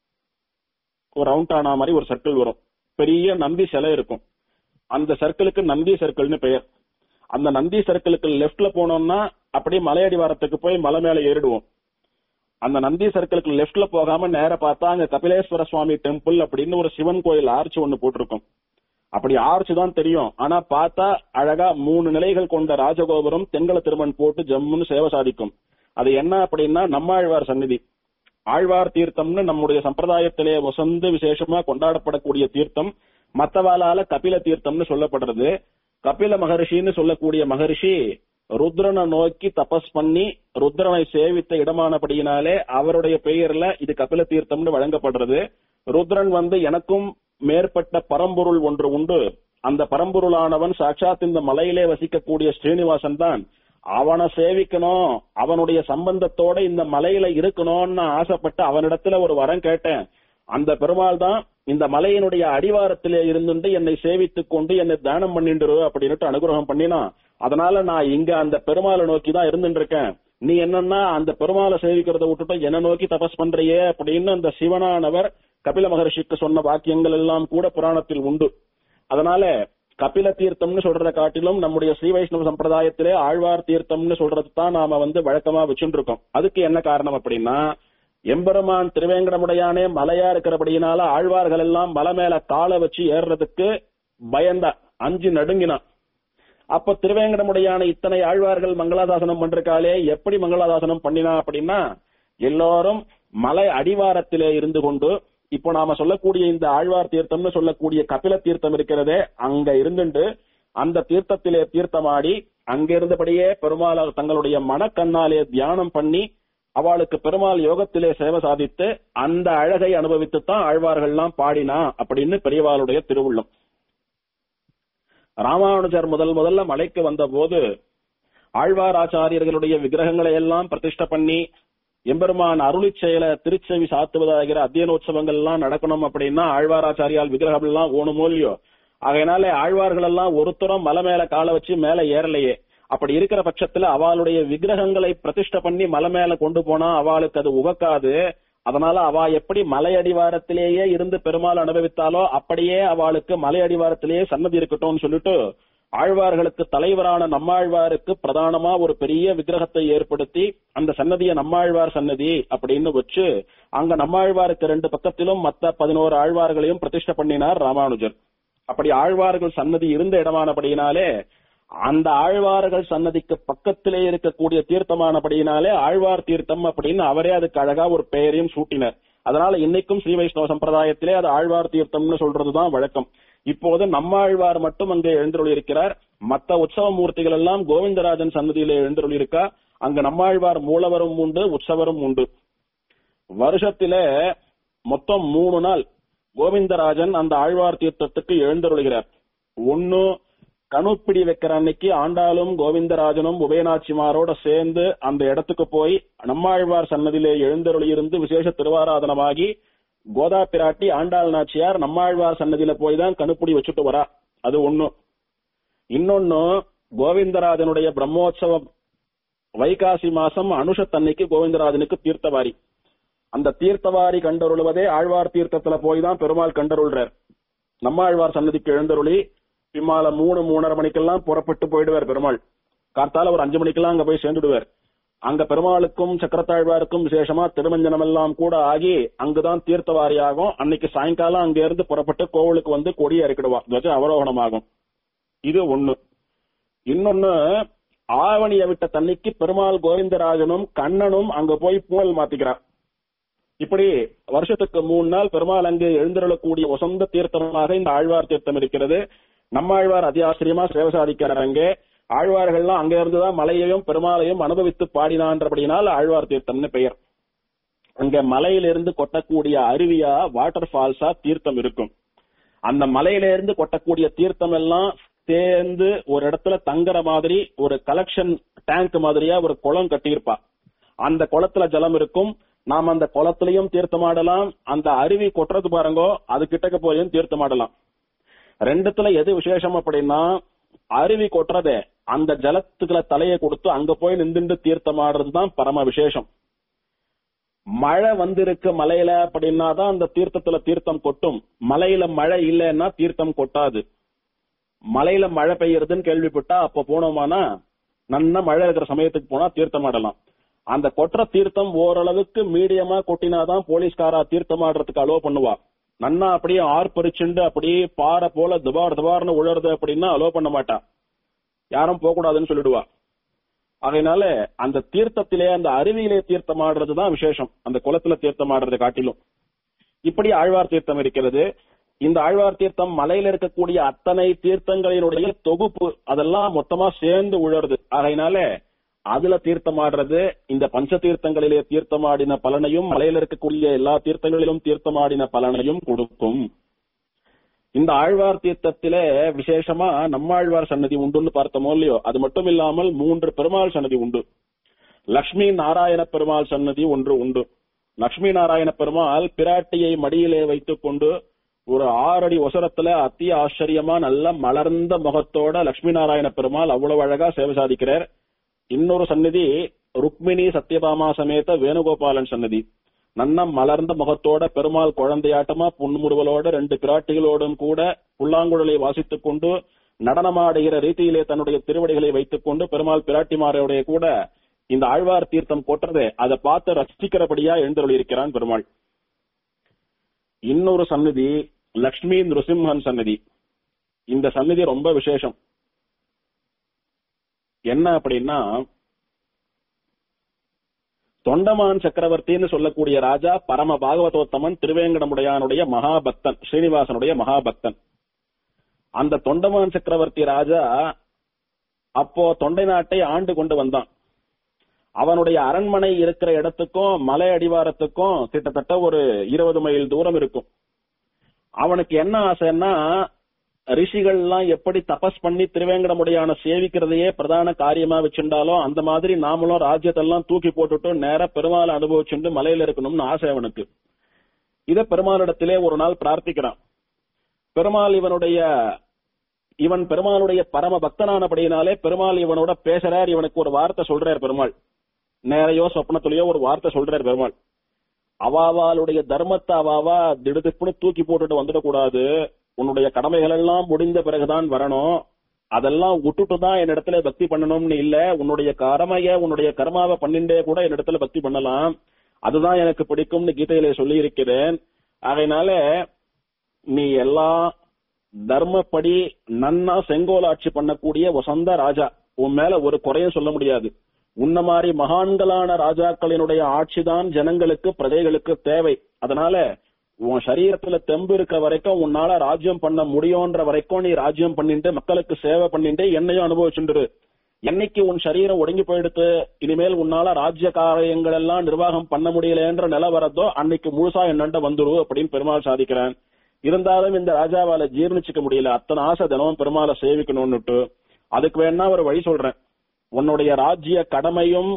ஒரு ரவுண்ட் ஆன மாதிரி ஒரு சர்க்கிள் வரும் பெரிய நந்தி சிலை இருக்கும் அந்த சர்க்கிளுக்கு நந்தி சர்க்கிள்னு பெயர் அந்த நந்தி சர்க்கிளுக்கு லெஃப்ட்ல போனோம்னா அப்படியே மலையடிவாரத்துக்கு போய் மலை மேல ஏறிடுவோம் அந்த நந்தி சர்க்கிளுக்கு லெஃப்ட்ல போகாம நேர பார்த்தா அங்க கபிலேஸ்வர சுவாமி டெம்பிள் அப்படின்னு ஒரு சிவன் கோயில் ஆர்ச் ஒன்னு போட்டிருக்கும் அப்படி ஆர்ச் தான் தெரியும் ஆனா பார்த்தா அழகா மூணு நிலைகள் கொண்ட ராஜகோபுரம் தெங்கல திருமண் போட்டு ஜம்முன்னு சேவை சாதிக்கும் அது என்ன அப்படின்னா நம்மாழ்வார் சந்நிதி ஆழ்வார் தீர்த்தம்னு நம்முடைய சம்பிரதாயத்திலே வசந்து விசேஷமா கொண்டாடப்படக்கூடிய தீர்த்தம் மத்தவாளால கபில தீர்த்தம்னு சொல்லப்படுறது கபில மகரிஷின்னு சொல்லக்கூடிய மகரிஷி ருத்ரனை நோக்கி தபஸ் பண்ணி ருத்ரனை சேவித்த இடமானபடியினாலே அவருடைய பெயர்ல இது கபில தீர்த்தம்னு வழங்கப்படுறது ருத்ரன் வந்து எனக்கும் மேற்பட்ட பரம்பொருள் ஒன்று உண்டு அந்த பரம்பொருளானவன் சாட்சாத் இந்த மலையிலே வசிக்கக்கூடிய ஸ்ரீனிவாசன் தான் அவனை சேவிக்கணும் அவனுடைய சம்பந்தத்தோட இந்த மலையில இருக்கணும்னு நான் ஆசைப்பட்டு அவனிடத்துல ஒரு வரம் கேட்டேன் அந்த பெருமாள் தான் இந்த மலையினுடைய அடிவாரத்திலே இருந்துட்டு என்னை சேவித்துக் கொண்டு என்னை தானம் பண்ணிட்டு அப்படின்னுட்டு அனுகிரகம் பண்ணினான் அதனால நான் இங்க அந்த பெருமாளை நோக்கி தான் இருந்துட்டு இருக்கேன் நீ என்னன்னா அந்த பெருமாளை சேவிக்கிறத விட்டுட்டு என்ன நோக்கி தபஸ் பண்றியே அப்படின்னு அந்த சிவனானவர் கபில மகர்ஷிக்கு சொன்ன வாக்கியங்கள் எல்லாம் கூட புராணத்தில் உண்டு அதனால கபில தீர்த்தம்னு சொல்றத காட்டிலும் நம்முடைய ஸ்ரீ வைஷ்ணவ சம்பிரதாயத்திலே ஆழ்வார் தீர்த்தம்னு சொல்றது தான் நாம வந்து வழக்கமா வச்சுட்டு இருக்கோம் அதுக்கு என்ன காரணம் அப்படின்னா எம்பெருமான் திருவேங்கடமுடையானே மலையா இருக்கிறபடியினால ஆழ்வார்கள் எல்லாம் மலை மேல காலை வச்சு ஏறுறதுக்கு பயந்தா அஞ்சு நடுங்கினான் அப்ப திருவேங்கடமுடையான இத்தனை ஆழ்வார்கள் மங்களாதாசனம் பண்றக்காலே எப்படி மங்களாதாசனம் பண்ணினா அப்படின்னா எல்லாரும் மலை அடிவாரத்திலே இருந்து கொண்டு இப்போ நாம சொல்லக்கூடிய இந்த ஆழ்வார் தீர்த்தம்னு சொல்லக்கூடிய கபில தீர்த்தம் இருக்கிறதே அங்க இருந்துட்டு அந்த தீர்த்தத்திலே தீர்த்தமாடி அங்க இருந்தபடியே பெருமாள் தங்களுடைய மனக்கண்ணாலே தியானம் பண்ணி அவளுக்கு பெருமாள் யோகத்திலே சேவை சாதித்து அந்த அழகை அனுபவித்துத்தான் ஆழ்வார்கள்லாம் பாடினா அப்படின்னு பெரியவாளுடைய திருவுள்ளம் ராமானுஜர் முதல் முதல்ல மலைக்கு வந்த போது ஆழ்வார் ஆச்சாரியர்களுடைய விக்கிரகங்களை எல்லாம் பிரதிஷ்ட பண்ணி எம்பெருமான் அருளி செயல திருச்செவி சாத்துவதாகிற அத்தியனோற்சவங்கள் எல்லாம் நடக்கணும் அப்படின்னா ஆழ்வாராச்சாரியால் விக்கிரகம் எல்லாம் ஓணுமோ இல்லையோ ஆகையினால ஆழ்வார்கள் எல்லாம் ஒருத்தரும் மலை மேல காலை வச்சு மேல ஏறலையே அப்படி இருக்கிற பட்சத்துல அவளுடைய விக்கிரகங்களை பிரதிஷ்ட பண்ணி மலை மேல கொண்டு போனா அவளுக்கு அது உகக்காது அதனால அவ எப்படி மலை அடிவாரத்திலேயே இருந்து பெருமாள் அனுபவித்தாலோ அப்படியே அவளுக்கு மலை அடிவாரத்திலேயே சன்னதி இருக்கட்டும்னு சொல்லிட்டு ஆழ்வார்களுக்கு தலைவரான நம்மாழ்வாருக்கு பிரதானமா ஒரு பெரிய விக்கிரகத்தை ஏற்படுத்தி அந்த சன்னதியை நம்மாழ்வார் சன்னதி அப்படின்னு வச்சு அங்க நம்மாழ்வாருக்கு ரெண்டு பக்கத்திலும் மத்த பதினோரு ஆழ்வார்களையும் பிரதிஷ்ட பண்ணினார் ராமானுஜர் அப்படி ஆழ்வார்கள் சன்னதி இருந்த இடமானபடியினாலே அந்த ஆழ்வார்கள் சன்னதிக்கு பக்கத்திலே இருக்கக்கூடிய தீர்த்தமானபடியினாலே ஆழ்வார் தீர்த்தம் அப்படின்னு அவரே அதுக்கு அழகா ஒரு பெயரையும் சூட்டினர் அதனால இன்னைக்கும் ஸ்ரீ வைஷ்ணவ சம்பிரதாயத்திலே அது ஆழ்வார் தீர்த்தம்னு சொல்றதுதான் வழக்கம் இப்போது நம்மாழ்வார் மட்டும் அங்கே எழுந்தருள் இருக்கிறார் மத்த உற்சவ மூர்த்திகள் எல்லாம் கோவிந்தராஜன் சன்னதியிலே எழுந்தருள் இருக்கா அங்க நம்மாழ்வார் மூலவரும் உண்டு உற்சவரும் உண்டு வருஷத்தில மொத்தம் மூணு நாள் கோவிந்தராஜன் அந்த ஆழ்வார் தீர்த்தத்துக்கு எழுந்தருளுகிறார் ஒன்னு கணுப்பிடி வைக்கிற அன்னைக்கு ஆண்டாளும் கோவிந்தராஜனும் உபயநாச்சிமாரோட சேர்ந்து அந்த இடத்துக்கு போய் நம்மாழ்வார் சன்னதியிலே எழுந்தருளி இருந்து விசேஷ திருவாராதனமாகி கோதா பிராட்டி ஆண்டாள் நாச்சியார் நம்மாழ்வார் சன்னதியில போய் தான் கணுப்பிடி வச்சுட்டு வரா அது ஒண்ணு இன்னொன்னு கோவிந்தராஜனுடைய பிரம்மோற்சவம் வைகாசி மாசம் அனுஷத்தன்னைக்கு கோவிந்தராஜனுக்கு தீர்த்தவாரி அந்த தீர்த்தவாரி கண்டருளுவதே ஆழ்வார் தீர்த்தத்துல போய் தான் பெருமாள் கண்டருள்றார் நம்மாழ்வார் சன்னதிக்கு எழுந்தருளி பிம்மால மூணு மூணரை மணிக்கெல்லாம் புறப்பட்டு போயிடுவார் பெருமாள் கார்த்தால ஒரு அஞ்சு மணிக்கெல்லாம் அங்க போய் சேர்ந்துடுவார் அங்க பெருமாளுக்கும் சக்கரத்தாழ்வாருக்கும் விசேஷமா திருமஞ்சனம் எல்லாம் கூட ஆகி அங்குதான் தீர்த்தவாரி ஆகும் அன்னைக்கு சாயங்காலம் அங்க இருந்து புறப்பட்டு கோவிலுக்கு வந்து கொடியை இறக்கிடுவா துவஜ அவரோகணம் ஆகும் இது ஒண்ணு இன்னொன்னு ஆவணிய விட்ட தன்னைக்கு பெருமாள் கோவிந்தராஜனும் கண்ணனும் அங்க போய் பூவல் மாத்திக்கிறார் இப்படி வருஷத்துக்கு மூணு நாள் பெருமாள் அங்கு எழுந்திரளக்கூடிய வசந்த தீர்த்தமாக இந்த ஆழ்வார் தீர்த்தம் இருக்கிறது நம்மாழ்வார் அதி ஆச்சரியமா சேவை சாதிக்கிறார் அங்கே ஆழ்வார்கள்லாம் அங்க இருந்துதான் மலையையும் பெருமாளையும் அனுபவித்து பாடினான்றபடினால் ஆழ்வார் தீர்த்தம்னு பெயர் அங்க மலையிலிருந்து கொட்டக்கூடிய அருவியா வாட்டர் ஃபால்ஸா தீர்த்தம் இருக்கும் அந்த மலையில இருந்து கொட்டக்கூடிய தீர்த்தம் எல்லாம் சேர்ந்து ஒரு இடத்துல தங்குற மாதிரி ஒரு கலெக்ஷன் டேங்க் மாதிரியா ஒரு குளம் கட்டியிருப்பா அந்த குளத்துல ஜலம் இருக்கும் நாம் அந்த குளத்திலையும் தீர்த்தமாடலாம் அந்த அருவி கொட்டுறது பாருங்கோ அது கிட்டக்க போயும் தீர்த்தமாடலாம் ரெண்டுத்துல எது விசேஷம் அப்படின்னா அருவி கொட்டுறதே அந்த ஜலத்துக்குள்ள தலையை கொடுத்து அங்க போய் நின்றுட்டு தீர்த்தமாடுறது தான் பரம விசேஷம் மழை வந்திருக்கு மலையில அப்படின்னா தான் அந்த தீர்த்தத்துல தீர்த்தம் கொட்டும் மலையில மழை இல்லைன்னா தீர்த்தம் கொட்டாது மலையில மழை பெய்யறதுன்னு கேள்விப்பட்டா அப்ப போனோமானா நன்னா மழை இருக்கிற சமயத்துக்கு போனா தீர்த்தமாடலாம் அந்த கொற்ற தீர்த்தம் ஓரளவுக்கு மீடியமா கொட்டினாதான் போலீஸ்காரா தீர்த்தமாடுறதுக்கு அலோ பண்ணுவா நன்னா அப்படியே ஆர்ப்பரிச்சுண்டு அப்படியே பாறை போல துபார் துபார்னு உழறது அப்படின்னா அலோ பண்ண மாட்டா யாரும் போக கூடாதுன்னு சொல்லிடுவா அதனால அந்த தீர்த்தத்திலே அந்த அருவியிலே தீர்த்தமாடுறதுதான் விசேஷம் அந்த குளத்துல தீர்த்தமாடுறதை காட்டிலும் இப்படி ஆழ்வார் தீர்த்தம் இருக்கிறது இந்த ஆழ்வார் தீர்த்தம் மலையில இருக்கக்கூடிய அத்தனை தீர்த்தங்களினுடைய தொகுப்பு அதெல்லாம் மொத்தமா சேர்ந்து உழறது ஆகையினால அதுல தீர்த்தமாடுறது இந்த பஞ்ச தீர்த்தங்களிலே தீர்த்தமாடின பலனையும் மலையில இருக்கக்கூடிய எல்லா தீர்த்தங்களிலும் தீர்த்தமாடின பலனையும் கொடுக்கும் இந்த ஆழ்வார் தீர்த்தத்திலே விசேஷமா நம்மாழ்வார் சன்னதி உண்டுன்னு பார்த்தோமோ இல்லையோ அது மட்டும் இல்லாமல் மூன்று பெருமாள் சன்னதி உண்டு லக்ஷ்மி நாராயண பெருமாள் சன்னதி ஒன்று உண்டு லக்ஷ்மி நாராயண பெருமாள் பிராட்டியை மடியிலே வைத்துக் கொண்டு ஒரு ஆறடி ஒசரத்துல அத்தி ஆச்சரியமா நல்ல மலர்ந்த முகத்தோட லட்சுமி நாராயண பெருமாள் அவ்வளவு அழகா சேவை சாதிக்கிறார் இன்னொரு சந்நிதி ருக்மிணி சத்யபாமா சமேத வேணுகோபாலன் சன்னதி நன்ன மலர்ந்த முகத்தோட பெருமாள் குழந்தையாட்டமா புன்முறுவலோட ரெண்டு பிராட்டிகளோடும் கூட புல்லாங்குழலை வாசித்துக் கொண்டு நடனமாடுகிற ரீதியிலே தன்னுடைய திருவடிகளை வைத்துக் கொண்டு பெருமாள் பிராட்டிமாரோடைய கூட இந்த ஆழ்வார் தீர்த்தம் கொட்டுறது அதை பார்த்து ரசிக்கிறபடியா எழுந்தருளியிருக்கிறான் பெருமாள் இன்னொரு சந்நிதி லக்ஷ்மி நிருசிம்ஹன் சந்நிதி இந்த சந்நிதி ரொம்ப விசேஷம் என்ன அப்படின்னா தொண்டமான் சக்கரவர்த்தின்னு சொல்லக்கூடிய ராஜா பரம பாகவதோத்தமன் திருவேங்கடமுடையானுடைய மகாபக்தன் ஸ்ரீனிவாசனுடைய மகாபக்தன் அந்த தொண்டமான் சக்கரவர்த்தி ராஜா அப்போ தொண்டை நாட்டை ஆண்டு கொண்டு வந்தான் அவனுடைய அரண்மனை இருக்கிற இடத்துக்கும் மலை அடிவாரத்துக்கும் கிட்டத்தட்ட ஒரு இருபது மைல் தூரம் இருக்கும் அவனுக்கு என்ன ஆசைன்னா ரிஷிகள்லாம் எப்படி தபஸ் பண்ணி திருவேங்கடமுடையான சேவிக்கிறதையே பிரதான காரியமா வச்சிருந்தாலோ அந்த மாதிரி நாமளும் ராஜ்யத்தெல்லாம் தூக்கி போட்டுட்டு நேர பெருமாளை அனுபவிச்சுட்டு மலையில இருக்கணும்னு ஆசை அவனுக்கு இத பெருமாளிடத்திலே ஒரு நாள் பிரார்த்திக்கிறான் பெருமாள் இவனுடைய இவன் பெருமாளுடைய பரம பக்தனானபடியினாலே பெருமாள் இவனோட பேசுறார் இவனுக்கு ஒரு வார்த்தை சொல்றார் பெருமாள் நேரையோ சொப்னத்திலேயோ ஒரு வார்த்தை சொல்றார் பெருமாள் அவாவாளுடைய தர்மத்தை அவாவா திடுதிப்புன்னு தூக்கி போட்டுட்டு வந்துடக்கூடாது உன்னுடைய கடமைகள் எல்லாம் முடிந்த பிறகுதான் வரணும் அதெல்லாம் விட்டுட்டு தான் என்னிடத்துல பக்தி பண்ணணும்னு இல்ல உன்னுடைய கடமைய உன்னுடைய கர்மாவை பண்ணிண்டே கூட என்னிடத்துல பக்தி பண்ணலாம் அதுதான் எனக்கு பிடிக்கும்னு கீதையிலே சொல்லி இருக்கிறேன் அதனால நீ எல்லாம் தர்மப்படி நன்னா செங்கோல் ஆட்சி பண்ணக்கூடிய வசந்த ராஜா உன் மேல ஒரு குறையும் சொல்ல முடியாது உன்ன மாதிரி மகான்களான ராஜாக்களினுடைய ஆட்சிதான் ஜனங்களுக்கு பிரஜைகளுக்கு தேவை அதனால உன் சரீரத்துல தெம்பு இருக்க வரைக்கும் உன்னால ராஜ்யம் பண்ண முடியும்ன்ற வரைக்கும் நீ ராஜ்யம் பண்ணிட்டு மக்களுக்கு சேவை பண்ணிட்டு என்னையும் அனுபவிச்சுட்டு என்னைக்கு உன் சரீரம் ஒடுங்கி போயிடுத்து இனிமேல் உன்னால ராஜ்ய காரியங்கள் எல்லாம் நிர்வாகம் பண்ண முடியலன்ற நிலை வரதோ அன்னைக்கு முழுசா என்னண்ட வந்துரு அப்படின்னு பெருமாள் சாதிக்கிறான் இருந்தாலும் இந்த ராஜாவால ஜீர்ணிச்சுக்க முடியல அத்தனை ஆசை தினமும் பெருமாளை சேவிக்கணும்னுட்டு அதுக்கு வேணா ஒரு வழி சொல்றேன் உன்னுடைய ராஜ்ய கடமையும்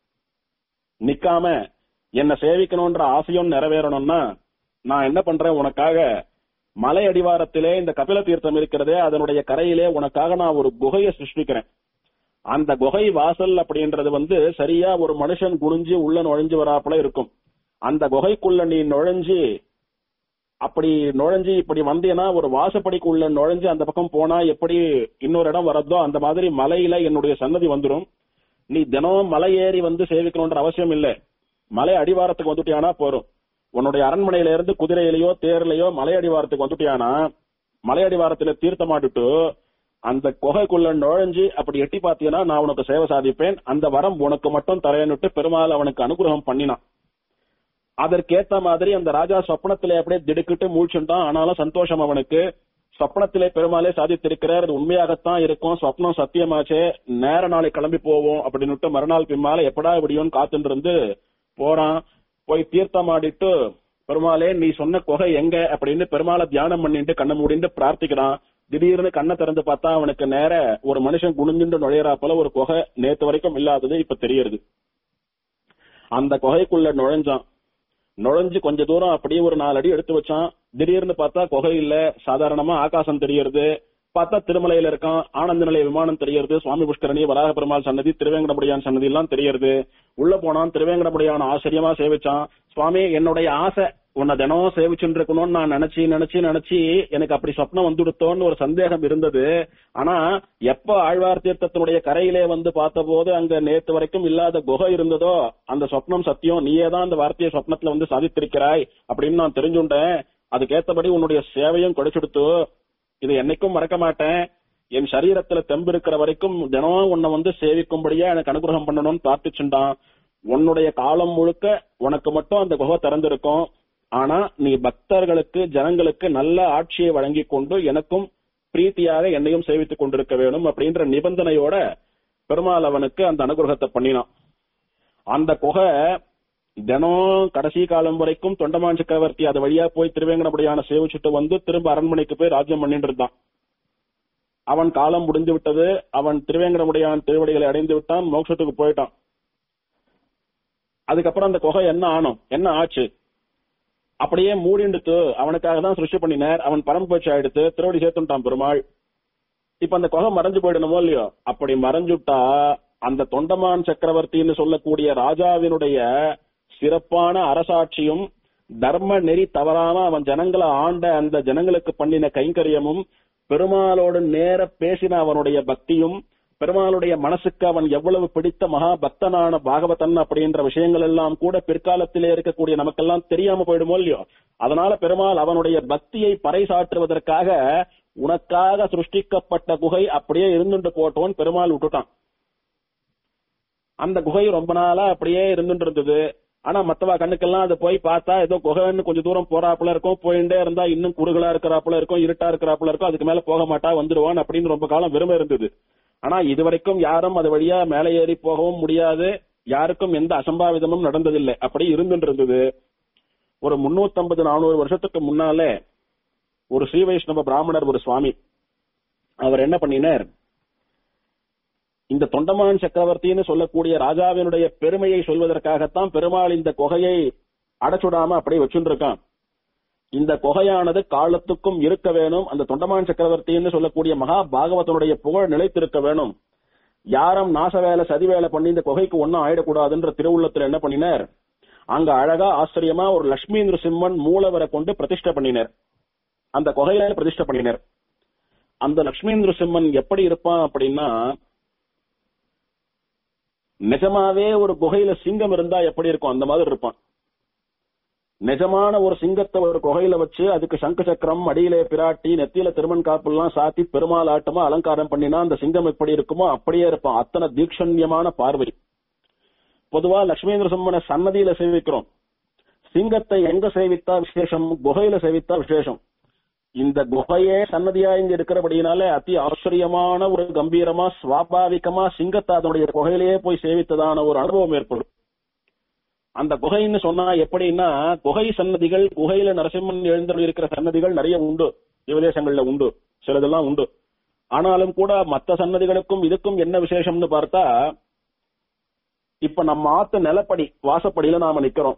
நிக்காம என்ன சேவிக்கணும்ன்ற ஆசையும் நிறைவேறணும்னா நான் என்ன பண்றேன் உனக்காக மலை அடிவாரத்திலே இந்த கபில தீர்த்தம் இருக்கிறதே அதனுடைய கரையிலே உனக்காக நான் ஒரு குகையை சிருஷ்டிக்கிறேன் அந்த குகை வாசல் அப்படின்றது வந்து சரியா ஒரு மனுஷன் குனிஞ்சு உள்ள நுழைஞ்சு வராப்புல இருக்கும் அந்த குகைக்குள்ள நீ நுழைஞ்சு அப்படி நுழைஞ்சு இப்படி வந்தீங்கன்னா ஒரு வாசப்படிக்குள்ள நுழைஞ்சு அந்த பக்கம் போனா எப்படி இன்னொரு இடம் வரதோ அந்த மாதிரி மலையில என்னுடைய சன்னதி வந்துடும் நீ தினம் மலை ஏறி வந்து சேவிக்கணும்ன்ற அவசியம் இல்லை மலை அடிவாரத்துக்கு வந்துட்டியானா போறோம் உன்னுடைய அரண்மனையில இருந்து குதிரையிலயோ தேர்லயோ மலை அடிவாரத்துக்கு வந்துட்டியானா மலை அடிவாரத்துல தீர்த்தமாட்டுட்டு அந்த குகைக்குள்ள நுழைஞ்சு அப்படி எட்டி பாத்தீங்கன்னா நான் உனக்கு சேவை சாதிப்பேன் அந்த வரம் உனக்கு மட்டும் தரேன்னுட்டு பெருமாள் அவனுக்கு அனுகிரகம் பண்ணினான் அதற்கேத்த மாதிரி அந்த ராஜா சொப்னத்திலே அப்படியே திடுக்கிட்டு மூழ்ச்சுட்டான் ஆனாலும் சந்தோஷம் அவனுக்கு சொப்னத்திலே பெருமாளே சாதித்திருக்கிறார் அது உண்மையாகத்தான் இருக்கும் சொப்னம் சத்தியமாச்சே நேர நாளை கிளம்பி போவோம் அப்படின்னுட்டு மறுநாள் பின்னால எப்படா விடியோன்னு காத்துட்டு இருந்து போறான் போய் தீர்த்தம் ஆடிட்டு பெருமாளே நீ சொன்ன குகை எங்க அப்படின்னு பெருமாளை தியானம் பண்ணிட்டு கண்ணை மூடிட்டு பிரார்த்திக்கிறான் திடீர்னு கண்ணை திறந்து பார்த்தா அவனுக்கு நேர ஒரு மனுஷன் குனிஞ்சுட்டு நுழையறா போல ஒரு குகை நேத்து வரைக்கும் இல்லாதது இப்ப தெரியறது அந்த குகைக்குள்ள நுழைஞ்சான் நுழைஞ்சு கொஞ்ச தூரம் அப்படியே ஒரு நாலு அடி எடுத்து வச்சான் திடீர்னு பார்த்தா குகை இல்ல சாதாரணமா ஆகாசம் தெரியறது பார்த்தா திருமலையில இருக்கான் ஆனந்த நிலைய விமானம் தெரியறது சுவாமி புஷ்கரணி வராக பெருமாள் சன்னதி திருவேங்கடமுடியான் சன்னதி எல்லாம் தெரியறது உள்ள போனான் திருவேங்கடமுடியான ஆச்சரியமா சேவிச்சான் சுவாமி என்னுடைய ஆசை உன்னை தினம் சேவிச்சுட்டு இருக்கணும்னு நான் நினைச்சு நினைச்சு நினைச்சு எனக்கு அப்படி சொப்னம் வந்துடுத்தோன்னு ஒரு சந்தேகம் இருந்தது ஆனா எப்ப ஆழ்வார் தீர்த்தத்தினுடைய கரையிலே வந்து பார்த்தபோது அங்க நேத்து வரைக்கும் இல்லாத குகை இருந்ததோ அந்த சொப்னம் சத்தியம் நீயே தான் அந்த வார்த்தையை சொப்னத்துல வந்து சாதித்திருக்கிறாய் அப்படின்னு நான் தெரிஞ்சுட்டேன் அதுக்கேத்தபடி உன்னுடைய சேவையும் கொடுச்சுடுத்து இது என்னைக்கும் மறக்க மாட்டேன் என் சரீரத்துல தெம்பு இருக்கிற வரைக்கும் தினம் உன்னை வந்து சேவிக்கும்படியா எனக்கு அனுகிரகம் பண்ணணும்னு பிரார்த்திச்சுட்டான் உன்னுடைய காலம் முழுக்க உனக்கு மட்டும் அந்த குகை திறந்திருக்கும் ஆனா நீ பக்தர்களுக்கு ஜனங்களுக்கு நல்ல ஆட்சியை வழங்கி கொண்டு எனக்கும் பிரீத்தியாக என்னையும் சேவித்துக் கொண்டிருக்க வேணும் அப்படின்ற நிபந்தனையோட பெருமாள் அவனுக்கு அந்த அனுகிரகத்தை பண்ணினான் அந்த குகை தினம் கடைசி காலம் வரைக்கும் தொண்டமான் சக்கரவர்த்தி அது வழியா போய் திருவேங்கடமுடியான சேவிச்சுட்டு வந்து திரும்ப அரண்மனைக்கு போய் ராஜ்யம் பண்ணிட்டு இருந்தான் அவன் காலம் முடிந்து விட்டது அவன் திருவேங்கடமுடியான் திருவடிகளை அடைந்து விட்டான் மோட்சத்துக்கு போயிட்டான் அதுக்கப்புறம் அந்த குகை என்ன ஆனோம் என்ன ஆச்சு அப்படியே மூடிண்டுத்து அவனுக்காக தான் சிருஷ்டி பண்ணினார் அவன் பரம்பு ஆயிடுத்து திருவடி சேர்த்துட்டான் பெருமாள் இப்ப அந்த குகை மறைஞ்சு போயிடணுமோ இல்லையோ அப்படி மறைஞ்சுட்டா அந்த தொண்டமான் சக்கரவர்த்தின்னு சொல்லக்கூடிய ராஜாவினுடைய சிறப்பான அரசாட்சியும் தர்ம நெறி தவறாம அவன் ஜனங்களை ஆண்ட அந்த ஜனங்களுக்கு பண்ணின கைங்கரியமும் பெருமாளோடு நேர பேசின அவனுடைய பக்தியும் பெருமாளுடைய மனசுக்கு அவன் எவ்வளவு பிடித்த மகா பக்தனான பாகவதன் அப்படின்ற விஷயங்கள் எல்லாம் கூட பிற்காலத்திலே இருக்கக்கூடிய நமக்கெல்லாம் தெரியாம போயிடுமோ இல்லையோ அதனால பெருமாள் அவனுடைய பக்தியை பறைசாற்றுவதற்காக உனக்காக சிருஷ்டிக்கப்பட்ட குகை அப்படியே இருந்துட்டு போட்டோன்னு பெருமாள் விட்டுட்டான் அந்த குகை ரொம்ப நாளா அப்படியே இருந்துட்டு இருந்தது ஆனா மத்தவா கண்ணுக்கெல்லாம் அது போய் பார்த்தா ஏதோ குகைன்னு கொஞ்சம் தூரம் போறாப்புல இருக்கும் போயிட்டே இருந்தா இன்னும் குறுகலா இருக்கிறாப்புல இருக்கும் இருட்டா இருக்கிறாப்புல இருக்கும் அதுக்கு மேல போக மாட்டா வந்துடுவான் அப்படின்னு ரொம்ப காலம் விரும்ப இருந்தது ஆனா இதுவரைக்கும் யாரும் அது வழியா மேலே ஏறி போகவும் முடியாது யாருக்கும் எந்த அசம்பாவிதமும் நடந்ததில்லை அப்படி இருந்துட்டு இருந்தது ஒரு முன்னூத்தம்பது நானூறு வருஷத்துக்கு முன்னாலே ஒரு ஸ்ரீ வைஷ்ணவ பிராமணர் ஒரு சுவாமி அவர் என்ன பண்ணினார் இந்த தொண்டமான் சக்கரவர்த்தின்னு சொல்லக்கூடிய ராஜாவினுடைய பெருமையை சொல்வதற்காகத்தான் பெருமாள் இந்த குகையை அடைச்சுடாம அப்படியே வச்சுருக்கான் இந்த குகையானது காலத்துக்கும் இருக்க வேணும் அந்த தொண்டமான் சக்கரவர்த்தின்னு சொல்லக்கூடிய மகா பாகவதனுடைய புகழ் நிலைத்திருக்க வேணும் யாரும் நாச வேலை சதி வேலை பண்ணி இந்த குகைக்கு ஒன்னும் ஆயிடக்கூடாதுன்ற திருவுள்ளத்துல என்ன பண்ணினார் அங்க அழகா ஆச்சரியமா ஒரு லட்சுமி சிம்மன் மூலவரை கொண்டு பிரதிஷ்டை பண்ணினார் அந்த குகையில பிரதிஷ்டை பண்ணினார் அந்த லட்சுமி சிம்மன் எப்படி இருப்பான் அப்படின்னா நிஜமாவே ஒரு குகையில சிங்கம் இருந்தா எப்படி இருக்கும் அந்த மாதிரி இருப்பான் நிஜமான ஒரு சிங்கத்தை ஒரு குகையில வச்சு அதுக்கு சங்கு சக்கரம் அடியிலே பிராட்டி நெத்தியில திருமண் காப்புலாம் சாத்தி பெருமாள் ஆட்டமா அலங்காரம் பண்ணினா அந்த சிங்கம் எப்படி இருக்குமோ அப்படியே இருப்பான் அத்தனை தீக்ஷண்யமான பார்வை பொதுவா லட்சுமீந்திர சிம்மனை சன்னதியில சேவிக்கிறோம் சிங்கத்தை எங்க சேவித்தா விசேஷம் குகையில சேவித்தா விசேஷம் இந்த குகையே சன்னதியா இங்க இருக்கிறபடினால அதி ஆச்சரியமான ஒரு கம்பீரமா சுவாபாவிகமா சிங்கத்தை அதனுடைய குகையிலேயே போய் சேவித்ததான ஒரு அனுபவம் ஏற்படும் அந்த குகைன்னு சொன்னா எப்படின்னா குகை சன்னதிகள் குகையில நரசிம்மன் எழுந்தருள் இருக்கிற சன்னதிகள் நிறைய உண்டு திவதேசங்கள்ல உண்டு சிலதெல்லாம் உண்டு ஆனாலும் கூட மத்த சன்னதிகளுக்கும் இதுக்கும் என்ன விசேஷம்னு பார்த்தா இப்ப நம்ம ஆத்து நிலப்படி வாசப்படியில நாம நிக்கிறோம்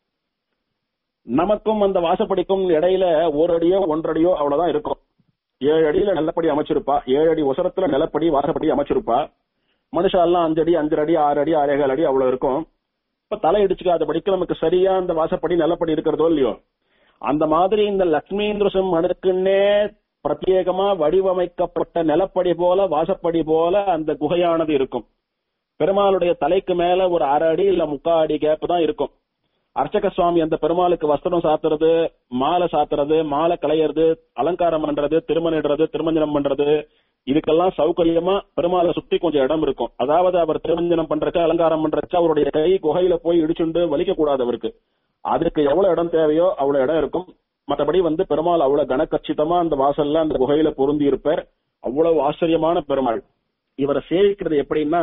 நமக்கும் அந்த வாசப்படிக்கும் இடையில ஒரு அடியோ ஒன்றடியோ அவ்வளவுதான் இருக்கும் ஏழு அடியில நிலப்படி அமைச்சிருப்பா ஏழு அடி உசரத்துல நிலப்படி வாசப்படி அமைச்சிருப்பா மனுஷா எல்லாம் அஞ்சு அடி அஞ்சு அடி ஆறு அடி ஆறேகால் அடி அவ்வளவு இருக்கும் இப்ப தலை இடிச்சுக்காதபடிக்கு நமக்கு சரியா அந்த வாசப்படி நிலப்படி இருக்கிறதோ இல்லையோ அந்த மாதிரி இந்த லக்ஷ்மீந்திர சிம்மனுக்குன்னே பிரத்யேகமா வடிவமைக்கப்பட்ட நிலப்படி போல வாசப்படி போல அந்த குகையானது இருக்கும் பெருமாளுடைய தலைக்கு மேல ஒரு அரை அடி இல்ல முக்கா அடி கேப் தான் இருக்கும் அர்ச்சக சுவாமி அந்த பெருமாளுக்கு வஸ்திரம் சாத்துறது மாலை சாத்துறது மாலை களையறது அலங்காரம் பண்றது திருமணிடுறது திருமஞ்சனம் பண்றது இதுக்கெல்லாம் சௌகரியமா பெருமாளை சுத்தி கொஞ்சம் இடம் இருக்கும் அதாவது அவர் திருமஞ்சனம் பண்றச்ச அலங்காரம் பண்றச்ச அவருடைய கை குகையில போய் இடிச்சுண்டு வலிக்க கூடாது அவருக்கு அதுக்கு எவ்வளவு இடம் தேவையோ அவ்வளவு இடம் இருக்கும் மற்றபடி வந்து பெருமாள் அவ்வளவு கனக்கச்சிதமா அந்த வாசல்ல அந்த குகையில பொருந்தி இருப்பார் அவ்வளவு ஆச்சரியமான பெருமாள் இவரை சேவிக்கிறது எப்படின்னா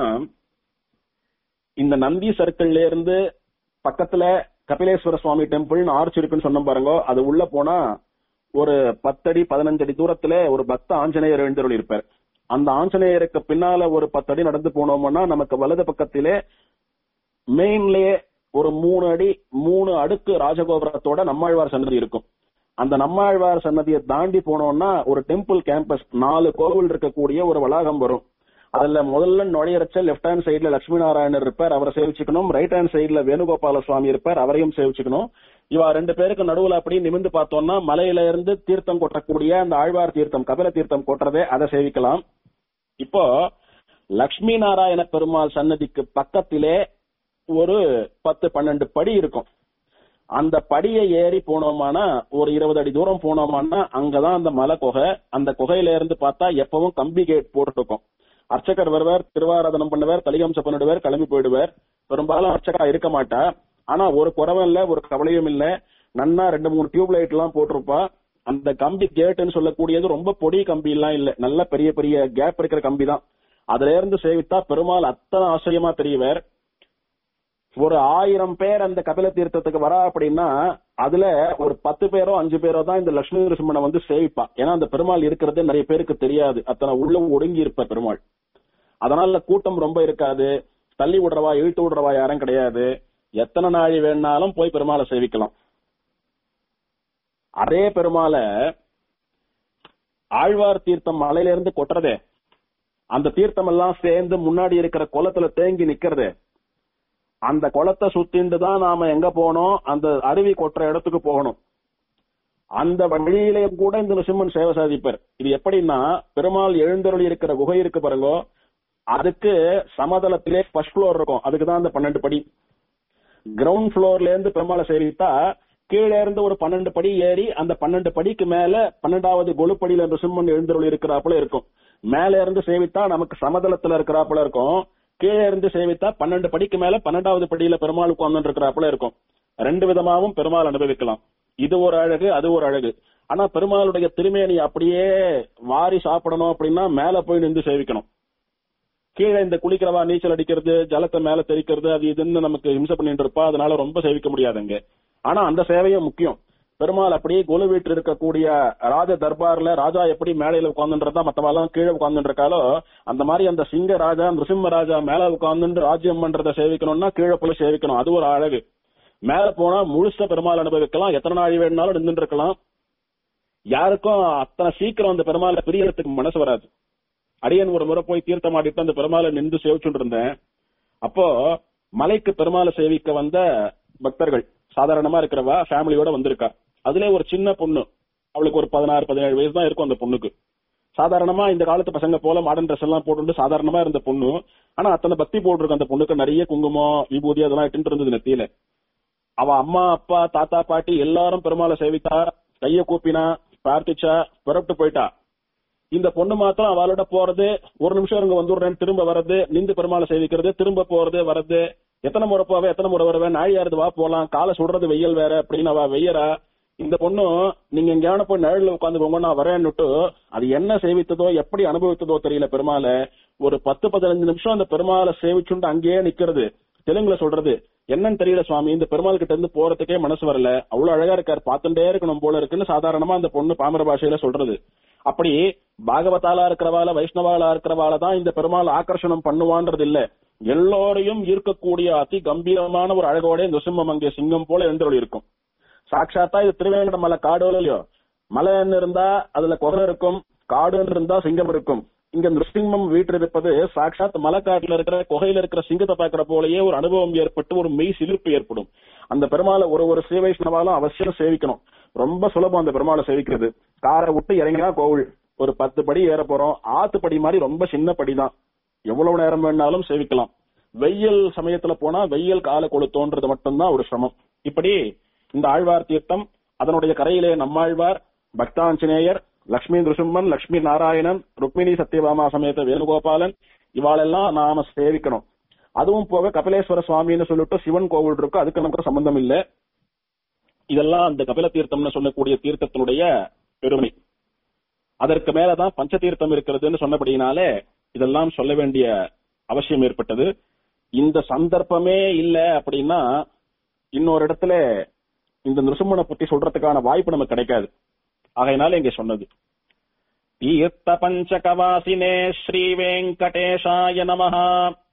இந்த நந்தி சர்க்கிள்ல இருந்து பக்கத்துல கபிலேஸ்வர சுவாமி டெம்பிள்னு ஆர்ச் இருக்குன்னு சொன்ன பாருங்க அது உள்ள போனா ஒரு பத்தடி பதினஞ்சு அடி தூரத்துல ஒரு பக்த ஆஞ்சநேயர் எழுந்தருள் இருப்பார் அந்த ஆஞ்சநேயருக்கு பின்னால ஒரு பத்தடி நடந்து போனோம்னா நமக்கு வலது பக்கத்திலே மெயின்லயே ஒரு மூணு அடி மூணு அடுக்கு ராஜகோபுரத்தோட நம்மாழ்வார் சன்னதி இருக்கும் அந்த நம்மாழ்வார் சன்னதியை தாண்டி போனோம்னா ஒரு டெம்பிள் கேம்பஸ் நாலு கோவில் இருக்கக்கூடிய ஒரு வளாகம் வரும் அதுல முதல்ல நுழையறச்ச லெப்ட் ஹேண்ட் சைடுல லட்சுமி நாராயணர் இருப்பார் அவரை சேவிச்சுக்கணும் ரைட் ஹேண்ட் சைடுல வேணுகோபால சுவாமி இருப்பார் அவரையும் சேவிச்சுக்கணும் இவா ரெண்டு பேருக்கு நடுவுல அப்படி நிமிந்து பார்த்தோம்னா மலையில இருந்து தீர்த்தம் கொட்டக்கூடிய அந்த ஆழ்வார் தீர்த்தம் கபில தீர்த்தம் கொட்டுறதே அதை சேவிக்கலாம் இப்போ லட்சுமி நாராயண பெருமாள் சன்னதிக்கு பக்கத்திலே ஒரு பத்து பன்னெண்டு படி இருக்கும் அந்த படியை ஏறி போனோமானா ஒரு இருபது அடி தூரம் போனோமானா அங்கதான் அந்த மலை குகை அந்த குகையில இருந்து பார்த்தா எப்பவும் கம்பி கேட் போட்டு இருக்கும் அர்ச்சகர் வருவார் திருவாராதனம் பண்ணுவார் தலிகம்சம் பண்ணிடுவார் கிளம்பி போயிடுவார் பெரும்பாலும் அர்ச்சகா இருக்க மாட்டா ஆனா ஒரு குறவும் இல்ல ஒரு கவலையும் இல்ல நன்னா ரெண்டு மூணு டியூப் லைட் எல்லாம் போட்டிருப்பா அந்த கம்பி கேட்டுன்னு சொல்லக்கூடியது ரொம்ப பொடி கம்பி எல்லாம் இல்ல நல்ல பெரிய பெரிய கேப் இருக்கிற கம்பி தான் அதுல இருந்து சேவித்தா பெருமாள் அத்தனை ஆச்சரியமா தெரியவர் ஒரு ஆயிரம் பேர் அந்த கபில தீர்த்தத்துக்கு வரா அப்படின்னா அதுல ஒரு பத்து பேரோ அஞ்சு பேரோ தான் இந்த லட்சுமி நரசிம்மனை வந்து சேவிப்பா ஏன்னா அந்த பெருமாள் இருக்கிறது நிறைய பேருக்கு தெரியாது அத்தனை உள்ள ஒடுங்கி இருப்ப பெருமாள் அதனால கூட்டம் ரொம்ப இருக்காது தள்ளி விடுறவா இழுத்து விடுறவா யாரும் கிடையாது எத்தனை நாழி வேணாலும் போய் பெருமாளை சேவிக்கலாம் அதே பெருமாளை ஆழ்வார் தீர்த்தம் மலையில இருந்து கொட்டுறதே அந்த தீர்த்தம் எல்லாம் சேர்ந்து முன்னாடி இருக்கிற குளத்துல தேங்கி நிக்கிறது அந்த குளத்தை சுத்திண்டு தான் நாம எங்க போனோம் அந்த அருவி கொட்டுற இடத்துக்கு போகணும் அந்த வழியிலே கூட இந்த நிருசிம்மன் சேவை சாதிப்பார் இது எப்படின்னா பெருமாள் எழுந்தருளி இருக்கிற குகை இருக்கு பாருங்க அதுக்கு சமதளத்திலே ஃபர்ஸ்ட் ஃப்ளோர் இருக்கும் அதுக்கு தான் அந்த பன்னெண்டு படி கிரவுண்ட் ஃப்ளோர்ல இருந்து பெருமாளை சேவித்தா கீழே இருந்து ஒரு பன்னெண்டு படி ஏறி அந்த பன்னெண்டு படிக்கு மேல பன்னெண்டாவது கொலுப்படியில நிருசிம்மன் எழுந்தருளி இருக்கிறாப்புல இருக்கும் மேல இருந்து சேவித்தா நமக்கு சமதளத்துல இருக்கிறாப்புல இருக்கும் கீழே இருந்து சேவித்தா பன்னெண்டு படிக்கு மேல பன்னெண்டாவது படியில பெருமாள் உட்கார்ந்து இருக்கிறாப்புல இருக்கும் ரெண்டு விதமாவும் பெருமாள் அனுபவிக்கலாம் இது ஒரு அழகு அது ஒரு அழகு ஆனா பெருமாளுடைய திருமேனி அப்படியே வாரி சாப்பிடணும் அப்படின்னா மேல போய் நின்று சேவிக்கணும் கீழே இந்த குளிக்கிறவா நீச்சல் அடிக்கிறது ஜலத்தை மேல தெளிக்கிறது அது இதுன்னு நமக்கு ஹிம்சை பண்ணிட்டு இருப்பா அதனால ரொம்ப சேவிக்க முடியாதுங்க ஆனா அந்த சேவையும் முக்கியம் பெருமாள் அப்படியே கொலு வீட்டு இருக்கக்கூடிய ராஜ தர்பார்ல ராஜா எப்படி மேலையில உட்கார்ந்துன்றதா மத்தவாலாம் கீழே உட்கார்ந்துட்டு இருக்காலோ அந்த மாதிரி அந்த சிங்க ராஜா நிருசிம்ம ராஜா மேல உட்கார்ந்து ராஜ்யம் பண்றதை சேவிக்கணும்னா கீழே போய் சேவிக்கணும் அது ஒரு அழகு மேல போனா முழுச பெருமாள் அனுபவிக்கலாம் எத்தனை நாள் வேணும்னாலும் நின்றுட்டு இருக்கலாம் யாருக்கும் அத்தனை சீக்கிரம் அந்த பெருமாளை பிரியறதுக்கு மனசு வராது அடியன் ஒரு முறை போய் தீர்த்தம் ஆடிட்டு அந்த பெருமாளை நின்று சேவிச்சுட்டு இருந்தேன் அப்போ மலைக்கு பெருமாளை சேவிக்க வந்த பக்தர்கள் சாதாரணமா இருக்கிறவா ஃபேமிலியோட வந்திருக்கா அதுல ஒரு சின்ன பொண்ணு அவளுக்கு ஒரு பதினாறு பதினேழு வயசு தான் இருக்கும் அந்த பொண்ணுக்கு சாதாரணமா இந்த காலத்து பசங்க போல மாடர்ன் ட்ரெஸ் எல்லாம் போட்டு சாதாரணமா இருந்த பொண்ணு ஆனா அத்தனை பக்தி போட்டிருக்க அந்த பொண்ணுக்கு நிறைய குங்குமம் விபூதி அதெல்லாம் இட்டு இருந்தது நெத்தியில அவ அம்மா அப்பா தாத்தா பாட்டி எல்லாரும் பெருமாளை சேவித்தா கைய கூப்பினா பிரார்த்திச்சா புறப்பட்டு போயிட்டா இந்த பொண்ணு மாத்திரம் அவளோட போறது ஒரு நிமிஷம் இங்க வந்துடுறேன் திரும்ப வர்றது நிந்து பெருமாளை சேவிக்கிறது திரும்ப போறது வர்றது எத்தனை முறை போவே எத்தனை முறை வருவேன் நாழியாருது வா போலாம் காலை சுடுறது வெயில் வேற அப்படின்னு அவ வெய்யறா இந்த பொண்ணு நீங்க எங்கேயான போய் நிழல்ல உட்காந்து போங்க நான் வரேன்னுட்டு அது என்ன சேவித்ததோ எப்படி அனுபவித்ததோ தெரியல பெருமாளை ஒரு பத்து பதினஞ்சு நிமிஷம் அந்த பெருமாளை சேவிச்சுண்டு அங்கேயே நிக்கிறது தெலுங்குல சொல்றது என்னன்னு தெரியல சுவாமி இந்த பெருமாள் கிட்ட இருந்து போறதுக்கே மனசு வரல அவ்வளவு அழகா இருக்காரு பார்த்துட்டே இருக்கணும் போல இருக்குன்னு சாதாரணமா அந்த பொண்ணு பாமர பாஷையில சொல்றது அப்படி பாகவதாலா இருக்கிறவால வைஷ்ணவாலா இருக்கிறவால தான் இந்த பெருமாள் ஆக்கர்ஷணம் பண்ணுவான்றது இல்ல எல்லோரையும் ஈர்க்கக்கூடிய அதி கம்பீரமான ஒரு அழகோட இந்த சிம்மம் அங்கே சிங்கம் போல எழுந்தருள் இருக்கும் சாட்சாத்தா இது திருவேங்கட மலை காடோல இல்லையோ மலைன்னு இருந்தா அதுல குகை இருக்கும் காடுன்னு இருந்தா சிங்கம் இருக்கும் இங்க நிருசிம்மம் வீற்றிருப்பது சாட்சாத் மலைக்காட்டுல இருக்கிற குகையில இருக்கிற சிங்கத்தை பாக்குற போலயே ஒரு அனுபவம் ஏற்பட்டு ஒரு மெய் சிலிர்ப்பு ஏற்படும் அந்த பெருமாளை ஒரு ஒரு ஸ்ரீ வைஷ்ணவாலும் அவசியம் சேவிக்கணும் ரொம்ப சுலபம் அந்த பெருமாளை சேவிக்கிறது காரை விட்டு இறங்கினா கோவில் ஒரு பத்து படி ஏற போறோம் ஆத்து படி மாதிரி ரொம்ப சின்ன படிதான் எவ்வளவு நேரம் வேணாலும் சேவிக்கலாம் வெயில் சமயத்துல போனா வெயில் காலை கொளுத்தோன்றது மட்டும்தான் ஒரு சிரமம் இப்படி இந்த ஆழ்வார் தீர்த்தம் அதனுடைய கரையிலே நம்மாழ்வார் பக்தாஞ்சநேயர் லட்சுமி நிருசிம்மன் லட்சுமி நாராயணன் ருக்மிணி சத்யபாமா சமேத வேணுகோபாலன் இவாளெல்லாம் நாம சேவிக்கணும் அதுவும் போக கபிலேஸ்வர சுவாமின்னு சொல்லிட்டு சிவன் கோவில் இருக்கு அதுக்கு நமக்கு சம்பந்தம் இல்ல இதெல்லாம் அந்த கபில தீர்த்தம்னு சொல்லக்கூடிய தீர்த்தத்தினுடைய பெருமை அதற்கு மேலதான் பஞ்ச தீர்த்தம் இருக்கிறதுன்னு சொன்னபடினாலே இதெல்லாம் சொல்ல வேண்டிய அவசியம் ஏற்பட்டது இந்த சந்தர்ப்பமே இல்ல அப்படின்னா இன்னொரு இடத்துல இந்த நிருசிம்மனை பத்தி சொல்றதுக்கான வாய்ப்பு நமக்கு கிடைக்காது ஆகையினால இங்க சொன்னது தீர்த்த பஞ்சகவாசினே ஸ்ரீ வெங்கடேஷாய நமஹா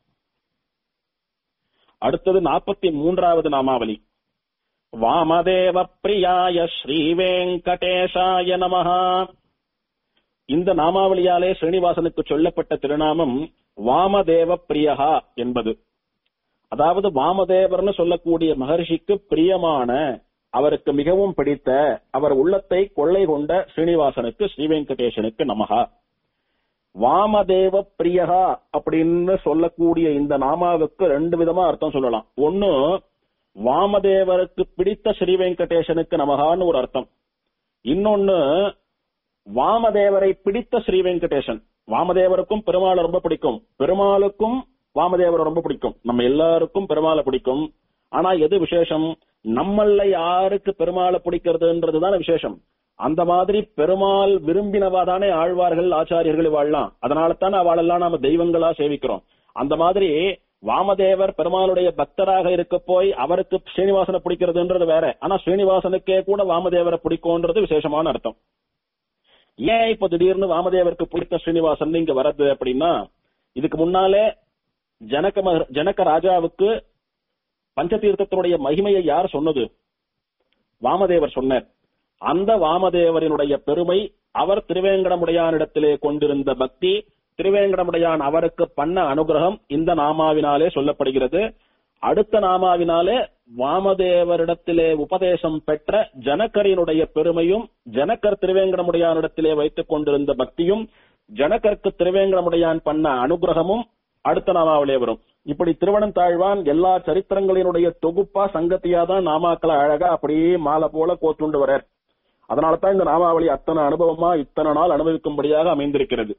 அடுத்தது நாற்பத்தி மூன்றாவது நாமாவளி வாமதேவ பிரியாய ஸ்ரீ வெங்கடேஷாய நமஹா இந்த நாமாவளியாலே ஸ்ரீனிவாசனுக்கு சொல்லப்பட்ட திருநாமம் வாமதேவ பிரியகா என்பது அதாவது வாமதேவர்னு சொல்லக்கூடிய மகர்ஷிக்கு பிரியமான அவருக்கு மிகவும் பிடித்த அவர் உள்ளத்தை கொள்ளை கொண்ட ஸ்ரீனிவாசனுக்கு ஸ்ரீ வெங்கடேசனுக்கு நமகா வாமதேவ பிரியகா அப்படின்னு சொல்லக்கூடிய இந்த நாமாவுக்கு ரெண்டு விதமா அர்த்தம் சொல்லலாம் ஒன்னு வாமதேவருக்கு பிடித்த ஸ்ரீ வெங்கடேசனுக்கு நமகான்னு ஒரு அர்த்தம் இன்னொன்னு வாமதேவரை பிடித்த ஸ்ரீ வெங்கடேசன் வாமதேவருக்கும் பெருமாளை ரொம்ப பிடிக்கும் பெருமாளுக்கும் வாமதேவரை ரொம்ப பிடிக்கும் நம்ம எல்லாருக்கும் பெருமாளை பிடிக்கும் ஆனா எது விசேஷம் நம்மள யாருக்கு பெருமாளை பிடிக்கிறதுன்றதுதான விசேஷம் அந்த மாதிரி பெருமாள் விரும்பினவா தானே ஆழ்வார்கள் ஆச்சாரியர்கள் வாழலாம் அதனால தானே அவளெல்லாம் நாம தெய்வங்களா சேவிக்கிறோம் அந்த மாதிரி வாமதேவர் பெருமாளுடைய பக்தராக இருக்க போய் அவருக்கு ஸ்ரீனிவாசனை பிடிக்கிறதுன்றது வேற ஆனா ஸ்ரீனிவாசனுக்கே கூட வாமதேவரை பிடிக்கும்ன்றது விசேஷமான அர்த்தம் ஏன் இப்ப திடீர்னு வாமதேவருக்கு பிடித்த ஸ்ரீனிவாசன் இங்க வர்றது அப்படின்னா இதுக்கு முன்னாலே ஜனக மக- ஜனக ராஜாவுக்கு பஞ்சதீர்த்தத்தினுடைய மகிமையை யார் சொன்னது வாமதேவர் சொன்னார் அந்த வாமதேவரினுடைய பெருமை அவர் திருவேங்கடமுடையானிடத்திலே கொண்டிருந்த பக்தி திருவேங்கடமுடையான் அவருக்கு பண்ண அனுகிரகம் இந்த நாமாவினாலே சொல்லப்படுகிறது அடுத்த நாமாவினாலே வாமதேவரிடத்திலே உபதேசம் பெற்ற ஜனகரினுடைய பெருமையும் ஜனகர் திருவேங்கடமுடையானிடத்திலே வைத்துக் கொண்டிருந்த பக்தியும் ஜனகருக்கு திருவேங்கடமுடையான் பண்ண அனுகிரகமும் அடுத்த நாமாவிலே வரும் இப்படி திருவனந்தாழ்வான் எல்லா சரித்திரங்களினுடைய தொகுப்பா சங்கத்தியா தான் நாமாக்களை அழகா அப்படியே மாலை போல கோத்துண்டு வரார் அதனால தான் இந்த நாமாவளி அத்தனை அனுபவமா இத்தனை நாள் அனுபவிக்கும்படியாக அமைந்திருக்கிறது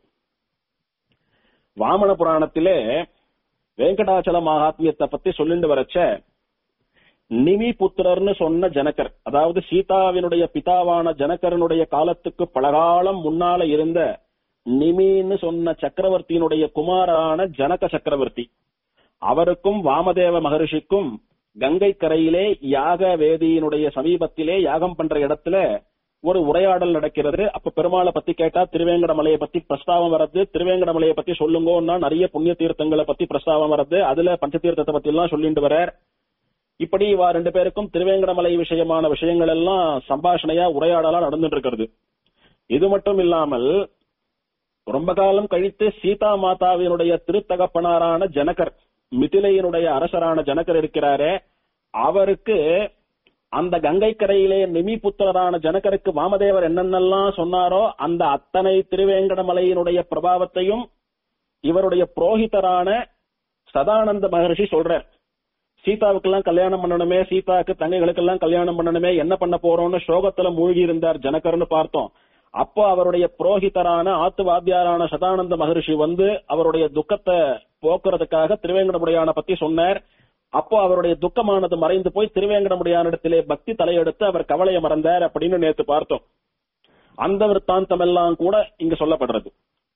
வாமன புராணத்திலே வெங்கடாச்சல மகாத்மியத்தை பத்தி சொல்லிட்டு வரச்ச நிமி புத்திரர்னு சொன்ன ஜனகர் அதாவது சீதாவினுடைய பிதாவான ஜனகரனுடைய காலத்துக்கு பலகாலம் முன்னால இருந்த நிமின்னு சொன்ன சக்கரவர்த்தியினுடைய குமாரான ஜனக சக்கரவர்த்தி அவருக்கும் வாமதேவ மகரிஷிக்கும் கங்கை கரையிலே யாக வேதியினுடைய சமீபத்திலே யாகம் பண்ற இடத்துல ஒரு உரையாடல் நடக்கிறது அப்ப பெருமாளை பத்தி கேட்டா திருவேங்கடமலையை பத்தி பிரஸ்தாவம் வர்றது திருவேங்கடமலையை பத்தி சொல்லுங்கன்னா நிறைய புண்ணிய தீர்த்தங்களை பத்தி பிரஸ்தாவம் வர்றது அதுல பஞ்சதீர்த்தத்தை பத்தி எல்லாம் சொல்லிட்டு வரார் இப்படி இவா ரெண்டு பேருக்கும் திருவேங்கடமலை விஷயமான விஷயங்கள் எல்லாம் சம்பாஷணையா உரையாடலா நடந்துட்டு இருக்கிறது இது மட்டும் இல்லாமல் ரொம்ப காலம் கழித்து சீதா மாதாவினுடைய திருத்தகப்பனாரான ஜனகர் மிதிலையினுடைய அரசரான ஜனகர் இருக்கிறாரே அவருக்கு அந்த கங்கை கரையிலே நிமி புத்திரரான ஜனகருக்கு வாமதேவர் என்னென்னலாம் சொன்னாரோ அந்த அத்தனை திருவேங்கடமலையினுடைய பிரபாவத்தையும் இவருடைய புரோகிதரான சதானந்த மகர்ஷி சொல்றார் சீதாவுக்கெல்லாம் கல்யாணம் பண்ணணுமே சீதாவுக்கு தங்கைகளுக்கெல்லாம் கல்யாணம் பண்ணணுமே என்ன பண்ண போறோம்னு சோகத்துல மூழ்கி இருந்தார் ஜனகர்னு பார்த்தோம் அப்போ அவருடைய புரோகிதரான ஆத்து வாத்தியாரான சதானந்த மகர்ஷி வந்து அவருடைய துக்கத்தை போக்குறதுக்காக திருவேங்கடமுடையான பத்தி சொன்னார் அப்போ அவருடைய துக்கமானது மறைந்து போய் திருவேங்கடமுடையானிடத்திலே பக்தி தலையெடுத்து அவர் கவலையை மறந்தார் அப்படின்னு நேத்து பார்த்தோம் அந்த விற்த்தாந்தம் எல்லாம் கூட இங்க சொல்லப்படுறது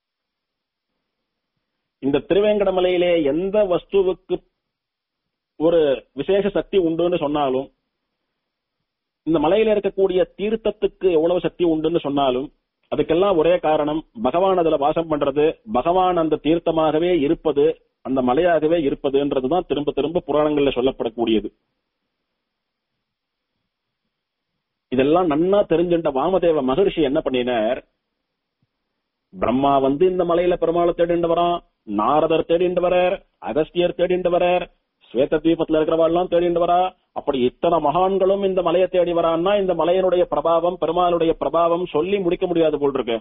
இந்த திருவேங்கடமலையிலே எந்த வஸ்துவுக்கு ஒரு விசேஷ சக்தி உண்டுன்னு சொன்னாலும் இந்த மலையில இருக்கக்கூடிய தீர்த்தத்துக்கு எவ்வளவு சக்தி உண்டுன்னு சொன்னாலும் அதுக்கெல்லாம் ஒரே காரணம் பகவான் அதுல வாசம் பண்றது பகவான் அந்த தீர்த்தமாகவே இருப்பது அந்த மலையாகவே இருப்பதுன்றதுதான் திரும்ப திரும்ப புராணங்கள்ல சொல்லப்படக்கூடியது இதெல்லாம் நன்னா தெரிஞ்சுட்ட வாமதேவ மகர்ஷி என்ன பண்ணினார் பிரம்மா வந்து இந்த மலையில பெருமாளை தேடிண்டு வரான் நாரதர் தேடிண்டு வரார் அகஸ்தியர் தேடிண்டு வரார் ஸ்வேத தீபத்துல இருக்கிறவாள்லாம் தேடிண்டு வரா அப்படி இத்தனை மகான்களும் இந்த மலையை தேடி வரான்னா இந்த மலையினுடைய பிரபாவம் பெருமாளுடைய பிரபாவம் சொல்லி முடிக்க முடியாது போல் இருக்கு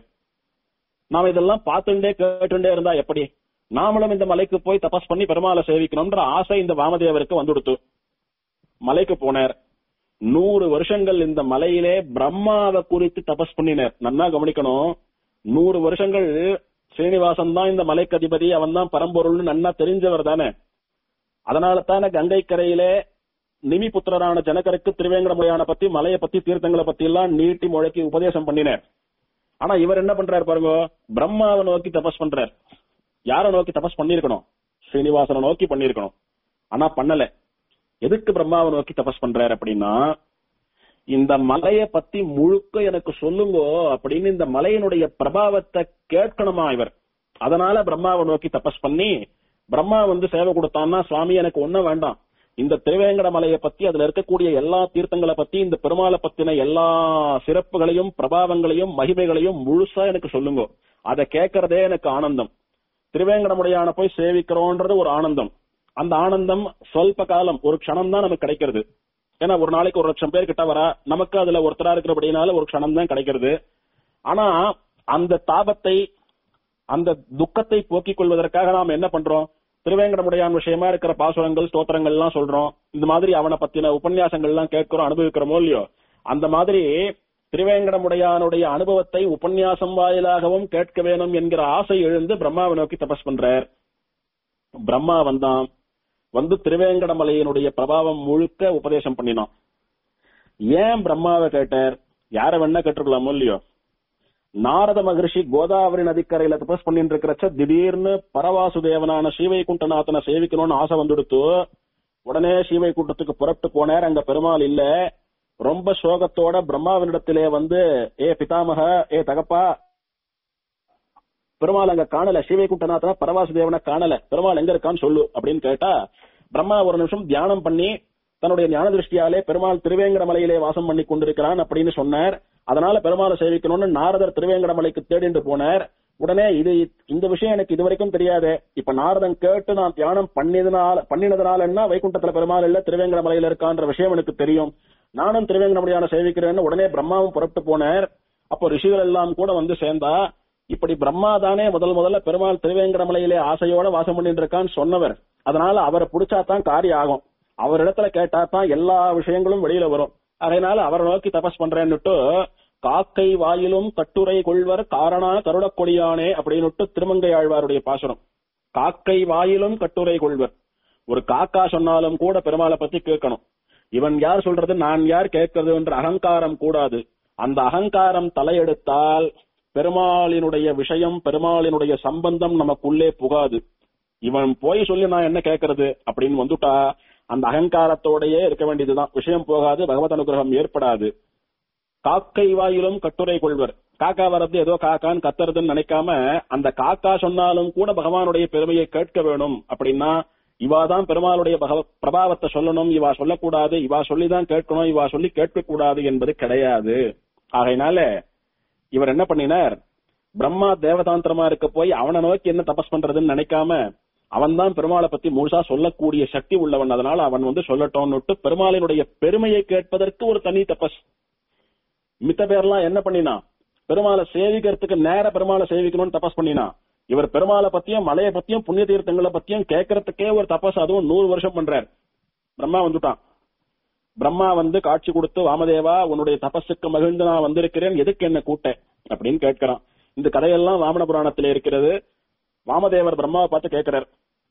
நாம இதெல்லாம் பார்த்துட்டே கேட்டுட்டே இருந்தா எப்படி நாமளும் இந்த மலைக்கு போய் தபஸ் பண்ணி பெருமாளை சேவிக்கணும்ன்ற ஆசை இந்த வாமதேவருக்கு வந்துடுத்து மலைக்கு போனார் நூறு வருஷங்கள் இந்த மலையிலே பிரம்மாவை குறித்து தபஸ் பண்ணினார் நன்னா கவனிக்கணும் நூறு வருஷங்கள் ஸ்ரீனிவாசன் தான் இந்த மலைக்கு அதிபதி அவன் தான் பரம்பொருள்னு நன்னா தெரிஞ்சவர் தானே அதனால தானே கங்கை கரையிலே நிமி புத்திரரான ஜனகருக்கு திருவேங்கடமுறையான பத்தி மலையை பத்தி தீர்த்தங்களை பத்தி எல்லாம் நீட்டி முழக்கி உபதேசம் பண்ணினார் ஆனா இவர் என்ன பண்றாரு பாருங்க பிரம்மாவை நோக்கி தபஸ் பண்றார் யார நோக்கி தபஸ் பண்ணிருக்கணும் ஸ்ரீனிவாசனை நோக்கி பண்ணிருக்கணும் ஆனா பண்ணல எதுக்கு பிரம்மாவை நோக்கி தபஸ் பண்றாரு அப்படின்னா இந்த மலையை பத்தி முழுக்க எனக்கு சொல்லுங்க அப்படின்னு இந்த மலையினுடைய பிரபாவத்தை கேட்கணுமா இவர் அதனால பிரம்மாவை நோக்கி தபஸ் பண்ணி பிரம்மா வந்து சேவை கொடுத்தான்னா சுவாமி எனக்கு ஒண்ணும் வேண்டாம் இந்த திருவேங்கட மலையை பத்தி அதுல இருக்கக்கூடிய எல்லா தீர்த்தங்களை பத்தி இந்த பெருமாளை பத்தின எல்லா சிறப்புகளையும் பிரபாவங்களையும் மகிமைகளையும் முழுசா எனக்கு சொல்லுங்க அதை கேட்கறதே எனக்கு ஆனந்தம் திருவேங்கடமுடையான போய் சேவிக்கிறோன்றது ஒரு ஆனந்தம் அந்த ஆனந்தம் சொல்ப காலம் ஒரு க்ஷணம் தான் நமக்கு கிடைக்கிறது ஏன்னா ஒரு நாளைக்கு ஒரு லட்சம் பேர் கிட்ட வரா நமக்கு அதுல ஒருத்தரா இருக்கிறபடினால ஒரு க்ஷணம் தான் கிடைக்கிறது ஆனா அந்த தாபத்தை அந்த துக்கத்தை போக்கிக் கொள்வதற்காக நாம் என்ன பண்றோம் திருவேங்கடமுடையான் விஷயமா இருக்கிற பாசுரங்கள் ஸ்தோத்திரங்கள் எல்லாம் சொல்றோம் இந்த மாதிரி அவனை பத்தின உபன்யாசங்கள் எல்லாம் கேட்கிறோம் அனுபவிக்கிறோமோ இல்லையோ அந்த மாதிரி திருவேங்கடமுடையானுடைய அனுபவத்தை உபன்யாசம் வாயிலாகவும் கேட்க வேணும் என்கிற ஆசை எழுந்து பிரம்மாவை நோக்கி தபஸ் பண்றார் பிரம்மா வந்தான் வந்து திருவேங்கடமலையினுடைய பிரபாவம் முழுக்க உபதேசம் பண்ணினான் ஏன் பிரம்மாவை கேட்டார் யார வேணா கேட்டிருக்கலாமோ இல்லையோ நாரத மகர்ஷி கோதாவரி நதிக்கரையில தபஸ் பண்ணிட்டு இருக்கிறச்ச திடீர்னு பரவாசுதேவனான ஸ்ரீவைகுண்டநாதனை சேவிக்கணும்னு ஆசை வந்துடுத்து உடனே ஸ்ரீவைகுண்டத்துக்கு புறப்பட்டு போனார் அங்க பெருமாள் இல்ல ரொம்ப சோகத்தோட பிரம்மாவினிடத்திலே வந்து ஏ பிதாமக ஏ தகப்பா பெருமாள் அங்க காணல ஸ்ரீவைகுண்டநாதன பரவாசுதேவனை காணல பெருமாள் எங்க இருக்கான்னு சொல்லு அப்படின்னு கேட்டா பிரம்மா ஒரு நிமிஷம் தியானம் பண்ணி தன்னுடைய ஞான திருஷ்டியாலே பெருமாள் திருவேங்கடமலையிலே வாசம் பண்ணி கொண்டிருக்கிறான் அப்படின்னு சொன்னார் அதனால பெருமாளை சேவிக்கணும்னு நாரதர் திருவேங்கடமலைக்கு தேடிண்டு போனார் உடனே இது இந்த விஷயம் எனக்கு இது வரைக்கும் தெரியாது இப்ப நாரதன் கேட்டு நான் தியானம் பண்ணியதுனால பண்ணினதுனால என்ன வைகுண்டத்துல பெருமாள் இல்ல திருவேங்கடமலையில இருக்கான்ற விஷயம் எனக்கு தெரியும் நானும் திருவேங்கடமலையான சேவிக்கிறேன்னு உடனே பிரம்மாவும் புறப்பட்டு போனார் அப்போ ரிஷிகள் எல்லாம் கூட வந்து சேர்ந்தா இப்படி பிரம்மா தானே முதல் முதல்ல பெருமாள் திருவேங்கடமலையிலே ஆசையோட வாசம் பண்ணிட்டு இருக்கான்னு சொன்னவர் அதனால அவரை பிடிச்சா தான் காரியம் ஆகும் அவரிடத்துல கேட்டா தான் எல்லா விஷயங்களும் வெளியில வரும் அதனால அவரை நோக்கி தபஸ் பண்றேன்னுட்டு காக்கை வாயிலும் கட்டுரை கொள்வர் காரணா கருடக் கொடியானே அப்படின்னுட்டு திருமங்கை ஆழ்வாருடைய பாசுரம் காக்கை வாயிலும் கட்டுரை கொள்வர் ஒரு காக்கா சொன்னாலும் கூட பெருமாளை பத்தி கேட்கணும் இவன் யார் சொல்றது நான் யார் கேட்கறது என்ற அகங்காரம் கூடாது அந்த அகங்காரம் தலையெடுத்தால் பெருமாளினுடைய விஷயம் பெருமாளினுடைய சம்பந்தம் நமக்குள்ளே புகாது இவன் போய் சொல்லி நான் என்ன கேட்கறது அப்படின்னு வந்துட்டா அந்த அகங்காரத்தோடயே இருக்க வேண்டியதுதான் விஷயம் போகாது பகவத் அனுகிரகம் ஏற்படாது காக்கை வாயிலும் கட்டுரை கொள்வர் காக்கா வர்றது ஏதோ காக்கான்னு கத்துறதுன்னு நினைக்காம அந்த காக்கா சொன்னாலும் கூட பகவானுடைய பெருமையை கேட்க வேணும் அப்படின்னா இவா தான் பெருமாளுடைய பகவ பிரபாவத்தை சொல்லணும் இவா சொல்லக்கூடாது இவா சொல்லிதான் கேட்கணும் இவா சொல்லி கேட்க கூடாது என்பது கிடையாது ஆகையினால இவர் என்ன பண்ணினார் பிரம்மா தேவதாந்திரமா இருக்க போய் அவனை நோக்கி என்ன தபஸ் பண்றதுன்னு நினைக்காம அவன் தான் பெருமாளை பத்தி முழுசா சொல்லக்கூடிய சக்தி உள்ளவன் அதனால அவன் வந்து சொல்லட்டோம்னுட்டு பெருமாளினுடைய பெருமையை கேட்பதற்கு ஒரு தனி தபஸ் மித்த பேர்லாம் என்ன பண்ணினா பெருமாளை சேவிக்கிறதுக்கு நேர பெருமாளை சேவிக்கணும்னு தபஸ் பண்ணினா இவர் பெருமாளை பத்தியும் மலையை பத்தியும் புண்ணிய தீர்த்தங்களை பத்தியும் கேட்கறதுக்கே ஒரு தபஸ் அதுவும் நூறு வருஷம் பண்றார் பிரம்மா வந்துட்டான் பிரம்மா வந்து காட்சி கொடுத்து வாமதேவா உன்னுடைய தபஸுக்கு மகிழ்ந்து நான் வந்திருக்கிறேன் எதுக்கு என்ன கூட்ட அப்படின்னு கேட்கிறான் இந்த கதையெல்லாம் வாமன புராணத்துல இருக்கிறது வாமதேவர் பிரம்மாவை பார்த்து கேட்கிறார்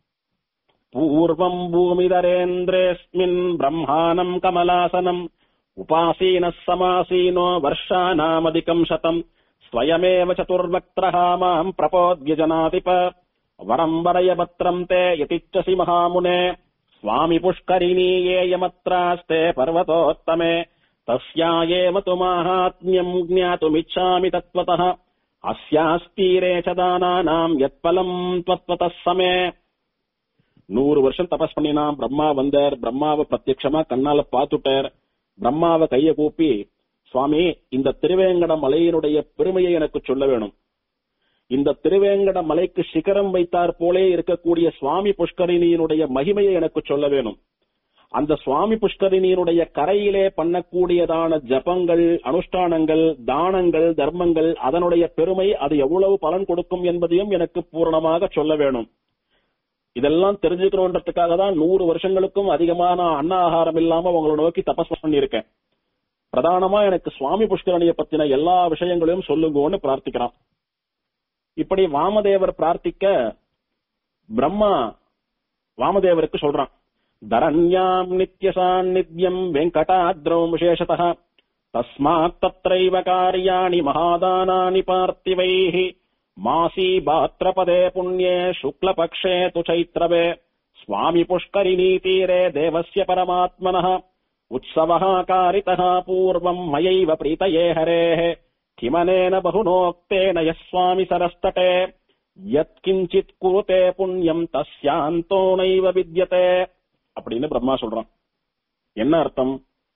பூர்வம் பூமிதரேந்திரேஸ்மின் பிரம்மாணம் கமலாசனம் உபாசீன சமாசீனோ வர்ஷானாமதிகம் சதம் ஸ்வயமேவ சதுர்வக்திரः மாம் பிரபோத்ய ஜனாதிப வரம் வரய பத்ரம் தே யதிச்சசி மகாமுனே स्वामि पुष्करिणीयेयमत्रास्ते पर्वतोत्तमे तस्यायेव तु माहात्म्यम् ज्ञातुमिच्छामि तत्त्वतः अस्यास्तीरे च दानानाम् यत्फलम् त्वत्वतः समे நூறு வருஷம் தபஸ் பண்ணினா பிரம்மா வந்தார் பிரம்மாவை பிரத்யட்சமா கண்ணால பாத்துட்டார் பிரம்மாவை கைய கூப்பி சுவாமி இந்த திருவேங்கட மலையினுடைய பெருமையை எனக்கு சொல்ல வேணும் இந்த திருவேங்கட மலைக்கு சிகரம் வைத்தார் போலே இருக்கக்கூடிய சுவாமி புஷ்கரிணியினுடைய மகிமையை எனக்கு சொல்ல வேணும் அந்த சுவாமி புஷ்கரிணியினுடைய கரையிலே பண்ணக்கூடியதான ஜபங்கள் அனுஷ்டானங்கள் தானங்கள் தர்மங்கள் அதனுடைய பெருமை அது எவ்வளவு பலன் கொடுக்கும் என்பதையும் எனக்கு பூரணமாக சொல்ல வேணும் இதெல்லாம் தெரிஞ்சுக்கணுன்றதுக்காக தான் நூறு வருஷங்களுக்கும் அதிகமான அன்ன ஆகாரம் இல்லாம உங்களை நோக்கி தபஸ் பண்ணியிருக்கேன் பிரதானமா எனக்கு சுவாமி புஷ்கரணியை பத்தின எல்லா விஷயங்களையும் சொல்லுங்கன்னு பிரார்த்திக்கிறான் இப்படி வாமதேவர் பிரார்த்திக்க பிரம்மா வாமதேவருக்கு சொல்றான் தரண்யாம் நித்ய சாநித்யம் வெங்கடாத்ரௌம் விசேஷதः தஸ்மாத் தத்ரைவ காரியாணி மகாதானானி பார்த்திவைः மாசி பாத்ரபதே புண்ணியே சுக்லபக்ஷே து சைத்ரவே स्वामि पुष्करिणी तीरे देवस्य परमात्मनः उत्सवः कारितः पूर्वम् मयैव प्रीतये हरेः किमनेन बहुनोक्तेन यः स्वामि सरस्तटे यत्किञ्चित् कुरुते புண்ணியம் தஸ்யாந்தோ நைவ வித்யதே அப்படின்னு பிரம்மா சொல்றான் என்ன அர்த்தம்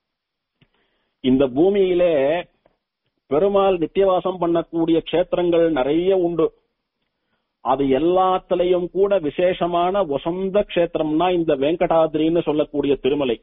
இந்த பூமியிலே பெருமாள் நித்தியவாசம் பண்ணக்கூடிய க்ஷேத்திரங்கள் நிறைய உண்டு அது எல்லாத்திலையும் கூட விசேஷமான வசந்த க்ஷேத்திரம்னா இந்த வெங்கடாத்ரின்னு சொல்லக்கூடிய திருமலை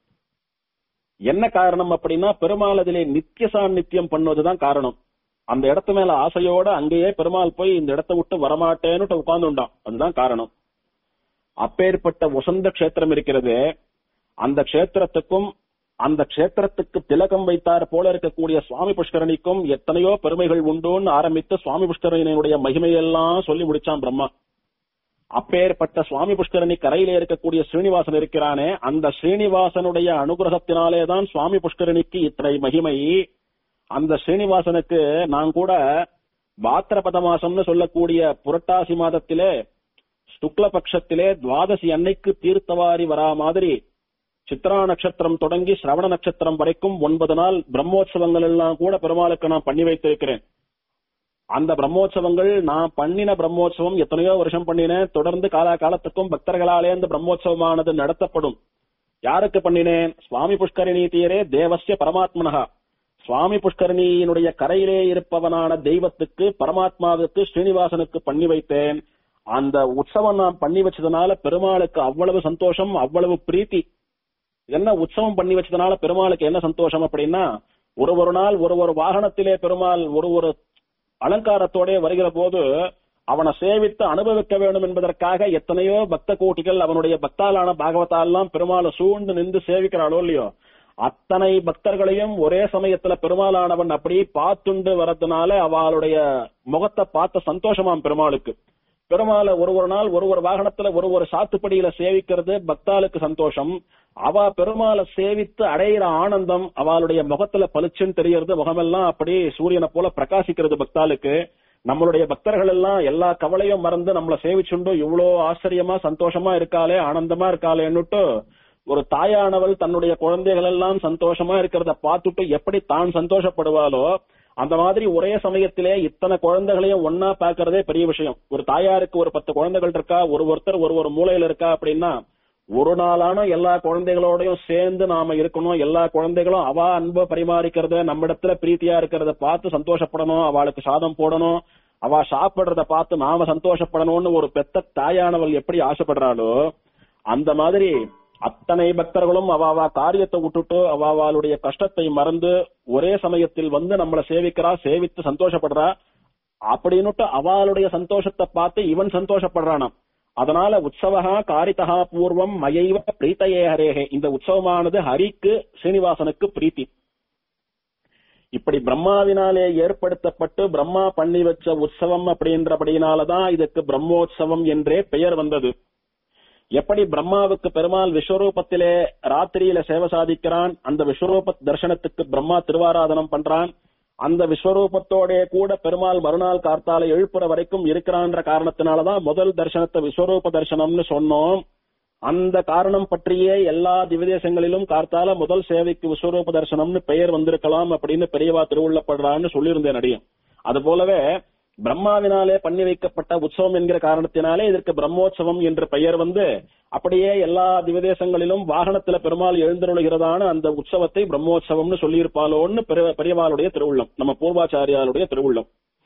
என்ன காரணம் அப்படின்னா பெருமாள் அதிலே நித்திய சாநித்தியம் பண்ணுவதுதான் காரணம் அந்த இடத்து மேல ஆசையோட அங்கேயே பெருமாள் போய் இந்த இடத்தை விட்டு வரமாட்டேன்னு உட்கார்ந்துட்டான் அதுதான் காரணம் அப்பேற்பட்ட வசந்த க்ஷேத்திரம் இருக்கிறது அந்த க்ஷேத்திரத்துக்கும் அந்த க்ஷேத்திரத்துக்கு திலகம் வைத்தார் போல இருக்கக்கூடிய சுவாமி புஷ்கரணிக்கும் எத்தனையோ பெருமைகள் உண்டுன்னு ஆரம்பித்து சுவாமி புஷ்கரணியினுடைய மகிமையெல்லாம் சொல்லி முடிச்சான் பிரம்மா அப்பேற்பட்ட சுவாமி புஷ்கரணி கரையிலே இருக்கக்கூடிய ஸ்ரீனிவாசன் இருக்கிறானே அந்த ஸ்ரீனிவாசனுடைய அனுகிரகத்தினாலே தான் சுவாமி புஷ்கரணிக்கு இத்தனை மகிமை அந்த ஸ்ரீனிவாசனுக்கு நான் கூட பாத்திரபத மாசம்னு சொல்லக்கூடிய புரட்டாசி மாதத்திலே சுக்ல பட்சத்திலே துவாதசி அன்னைக்கு தீர்த்தவாரி வரா மாதிரி சித்ரா நட்சத்திரம் தொடங்கி சிரவண நட்சத்திரம் வரைக்கும் ஒன்பது நாள் பிரம்மோற்சவங்கள் எல்லாம் கூட பெருமாளுக்கு நான் பண்ணி வைத்திருக்கிறேன் அந்த பிரம்மோற்சவங்கள் நான் பண்ணின பிரம்மோற்சவம் எத்தனையோ வருஷம் பண்ணினேன் தொடர்ந்து காலா காலத்துக்கும் பக்தர்களாலே அந்த பிரம்மோற்சவமானது நடத்தப்படும் யாருக்கு பண்ணினேன் சுவாமி புஷ்கரிணி தீரே தேவசிய பரமாத்மனகா சுவாமி புஷ்கரணியினுடைய கரையிலே இருப்பவனான தெய்வத்துக்கு பரமாத்மாவுக்கு ஸ்ரீனிவாசனுக்கு பண்ணி வைத்தேன் அந்த உற்சவம் நான் பண்ணி வச்சதுனால பெருமாளுக்கு அவ்வளவு சந்தோஷம் அவ்வளவு பிரீத்தி என்ன உற்சவம் பண்ணி வச்சதுனால பெருமாளுக்கு என்ன சந்தோஷம் அப்படின்னா ஒரு ஒரு நாள் ஒரு ஒரு வாகனத்திலே பெருமாள் ஒரு ஒரு அலங்காரத்தோட வருகிற போது அவனை சேவித்து அனுபவிக்க வேண்டும் என்பதற்காக எத்தனையோ பக்த கோட்டிகள் அவனுடைய பக்தாலான பாகவதாலாம் பெருமாளை சூழ்ந்து நின்று சேவிக்கிறாளோ இல்லையோ அத்தனை பக்தர்களையும் ஒரே சமயத்துல பெருமாளானவன் அப்படி பார்த்துண்டு வரதுனால அவளுடைய முகத்தை பார்த்த சந்தோஷமாம் பெருமாளுக்கு பெருமாளை ஒரு ஒரு நாள் ஒரு ஒரு வாகனத்துல ஒரு ஒரு சாத்துப்படியில சேவிக்கிறது பக்தாளுக்கு சந்தோஷம் அவ பெருமாளை சேவித்து அடையிற ஆனந்தம் அவளுடைய முகத்துல பளிச்சுன்னு தெரியறது முகமெல்லாம் அப்படி சூரியனை போல பிரகாசிக்கிறது பக்தாளுக்கு நம்மளுடைய பக்தர்கள் எல்லாம் எல்லா கவலையும் மறந்து நம்மள சேவிச்சுண்டு இவ்வளோ ஆச்சரியமா சந்தோஷமா இருக்காளே ஆனந்தமா இருக்காளேன்னுட்டு ஒரு தாயானவள் தன்னுடைய குழந்தைகள் எல்லாம் சந்தோஷமா இருக்கிறத பார்த்துட்டு எப்படி தான் சந்தோஷப்படுவாளோ அந்த மாதிரி ஒரே சமயத்திலே இத்தனை குழந்தைகளையும் ஒன்னா பாக்குறதே பெரிய விஷயம் ஒரு தாயாருக்கு ஒரு பத்து குழந்தைகள் இருக்கா ஒரு ஒருத்தர் ஒரு ஒரு மூலையில இருக்கா அப்படின்னா ஒரு நாளான எல்லா குழந்தைகளோடயும் சேர்ந்து நாம இருக்கணும் எல்லா குழந்தைகளும் அவ அன்பை பரிமாறிக்கிறத நம்ம இடத்துல பிரீத்தியா இருக்கிறத பார்த்து சந்தோஷப்படணும் அவளுக்கு சாதம் போடணும் அவ சாப்பிடுறத பார்த்து நாம சந்தோஷப்படணும்னு ஒரு பெத்த தாயானவள் எப்படி ஆசைப்படுறாளோ அந்த மாதிரி அத்தனை பக்தர்களும் அவ அவ காரியத்தை விட்டுட்டு அவ அவளுடைய கஷ்டத்தை மறந்து ஒரே சமயத்தில் வந்து நம்மள சேவிக்கிறா சேவித்து சந்தோஷப்படுறா அப்படின்னுட்டு அவளுடைய சந்தோஷத்தை பார்த்து இவன் சந்தோஷப்படுறானாம் அதனால உற்சவகா காரிதா பூர்வம் மயைவ பிரீத்தையே ஹரேகே இந்த உற்சவமானது ஹரிக்கு ஸ்ரீனிவாசனுக்கு பிரீத்தி இப்படி பிரம்மாவினாலே ஏற்படுத்தப்பட்டு பிரம்மா பண்ணி வச்ச உற்சவம் அப்படின்றபடினாலதான் இதுக்கு பிரம்மோற்சவம் என்றே பெயர் வந்தது எப்படி பிரம்மாவுக்கு பெருமாள் விஸ்வரூபத்திலே ராத்திரியில சேவை சாதிக்கிறான் அந்த விஸ்வரூப தர்சனத்துக்கு பிரம்மா திருவாராதனம் பண்றான் அந்த விஸ்வரூபத்தோட கூட பெருமாள் மறுநாள் கார்த்தால எழுப்புற வரைக்கும் இருக்கிறான்ற காரணத்தினாலதான் முதல் தர்சனத்தை விஸ்வரூப தர்சனம்னு சொன்னோம் அந்த காரணம் பற்றியே எல்லா திவதேசங்களிலும் கார்த்தால முதல் சேவைக்கு விஸ்வரூப தர்சனம்னு பெயர் வந்திருக்கலாம் அப்படின்னு பெரியவா திருவுள்ளப்படுறான்னு சொல்லியிருந்தேன் அடியும் அது போலவே பிரம்மாவினாலே பண்ணி வைக்கப்பட்ட உற்சவம் என்கிற காரணத்தினாலே இதற்கு பிரம்மோற்சவம் என்று பெயர் வந்து அப்படியே எல்லா திவதேசங்களிலும் வாகனத்துல பெருமாள் எழுந்தருளுகிறதான அந்த உற்சவத்தை பிரம்மோற்சவம்னு சொல்லியிருப்பாளோன்னு பெரிய- பெரியவாளுடைய திருவுள்ளம் நம்ம பூர்வாச்சாரியாருடைய திருவுள்ளம்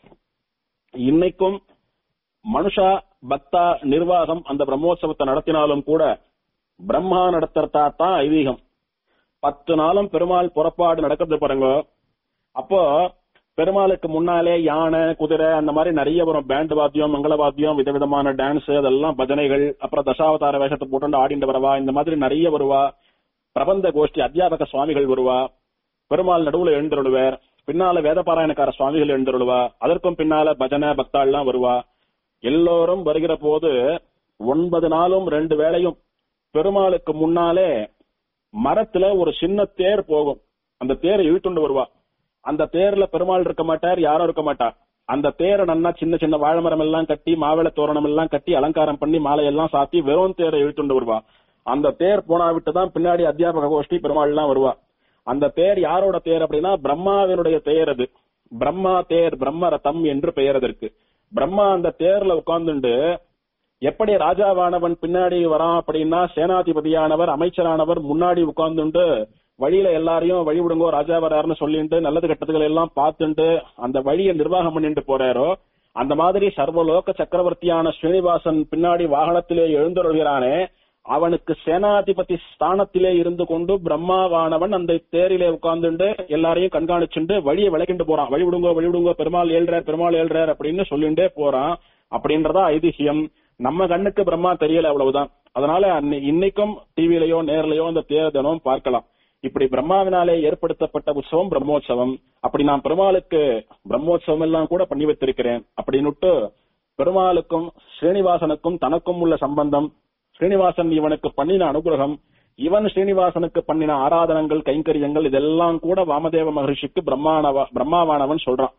இன்னைக்கும் மனுஷா பக்தா நிர்வாகம் அந்த பிரம்மோற்சவத்தை நடத்தினாலும் கூட பிரம்மா நடத்துறதா தான் ஐதீகம் பத்து நாளும் பெருமாள் புறப்பாடு நடக்கிறது பாருங்க அப்போ பெருமாளுக்கு முன்னாலே யானை குதிரை அந்த மாதிரி நிறைய வரும் பேண்ட் வாத்தியம் மங்கள வாத்தியம் விதவிதமான டான்ஸ் அதெல்லாம் பஜனைகள் அப்புறம் தசாவதார வேஷத்தை போட்டு ஆடிண்டு வரவா இந்த மாதிரி நிறைய வருவா பிரபந்த கோஷ்டி அத்தியாபக சுவாமிகள் வருவா பெருமாள் நடுவுல எழுந்தருளுவார் பின்னால வேதபாராயணக்கார சுவாமிகள் எழுந்தருளுவா அதற்கும் பின்னால பஜனை பக்தாள்லாம் வருவா எல்லோரும் வருகிற போது ஒன்பது நாளும் ரெண்டு வேளையும் பெருமாளுக்கு முன்னாலே மரத்துல ஒரு சின்ன தேர் போகும் அந்த தேரை இழுத்துண்டு வருவா அந்த தேர்ல பெருமாள் இருக்க மாட்டார் யாரும் இருக்க மாட்டா அந்த தேரை நன்னா சின்ன சின்ன வாழை மரம் எல்லாம் கட்டி மாவிளை தோரணம் எல்லாம் கட்டி அலங்காரம் பண்ணி மாலையெல்லாம் சாத்தி வெறும் தேரை இழுத்துண்டு வருவா அந்த தேர் போனா விட்டு தான் பின்னாடி அத்தியாபக கோஷ்டி பெருமாள் எல்லாம் வருவா அந்த தேர் யாரோட தேர் அப்படின்னா பிரம்மாவினுடைய தேர் அது பிரம்மா தேர் பிரம்ம ரதம் என்று பெயர் அதற்கு பிரம்மா அந்த தேர்ல உட்கார்ந்துண்டு எப்படி ராஜாவானவன் பின்னாடி வரான் அப்படின்னா சேனாதிபதியானவர் அமைச்சரானவர் முன்னாடி உட்கார்ந்துண்டு வழியில எல்லாரையும் வழி விடுங்கோ ராஜா வராருன்னு சொல்லிட்டு நல்லது கெட்டதுகள் எல்லாம் பார்த்துட்டு அந்த வழியை நிர்வாகம் பண்ணிட்டு போறாரோ அந்த மாதிரி சர்வலோக சக்கரவர்த்தியான ஸ்ரீனிவாசன் பின்னாடி வாகனத்திலே எழுந்தருள்கிறானே அவனுக்கு சேனாதிபதி ஸ்தானத்திலே இருந்து கொண்டு பிரம்மாவானவன் அந்த தேரிலே உட்கார்ந்துண்டு எல்லாரையும் கண்காணிச்சுண்டு வழியை விளக்கிண்டு போறான் வழி விடுங்கோ வழி விடுங்கோ பெருமாள் ஏழ்றார் பெருமாள் ஏழ்றார் அப்படின்னு சொல்லிண்டே போறான் அப்படின்றதா ஐதிஹியம் நம்ம கண்ணுக்கு பிரம்மா தெரியல அவ்வளவுதான் அதனால அன்னை- இன்னைக்கும் டிவிலயோ நேர்லயோ அந்த தேர் தினம் பார்க்கலாம் இப்படி பிரம்மாவினாலே ஏற்படுத்தப்பட்ட உற்சவம் பிரம்மோற்சவம் அப்படி நான் பெருமாளுக்கு பிரம்மோற்சவம் எல்லாம் கூட பண்ணி வைத்திருக்கிறேன் அப்படின்னுட்டு பெருமாளுக்கும் ஸ்ரீனிவாசனுக்கும் தனக்கும் உள்ள சம்பந்தம் ஸ்ரீனிவாசன் இவனுக்கு பண்ணின அனுகிரகம் இவன் ஸ்ரீனிவாசனுக்கு பண்ணின ஆராதனங்கள் கைங்கரியங்கள் இதெல்லாம் கூட வாமதேவ மகரிஷிக்கு பிரம்மானவ பிரம்மாவானவன் சொல்றான்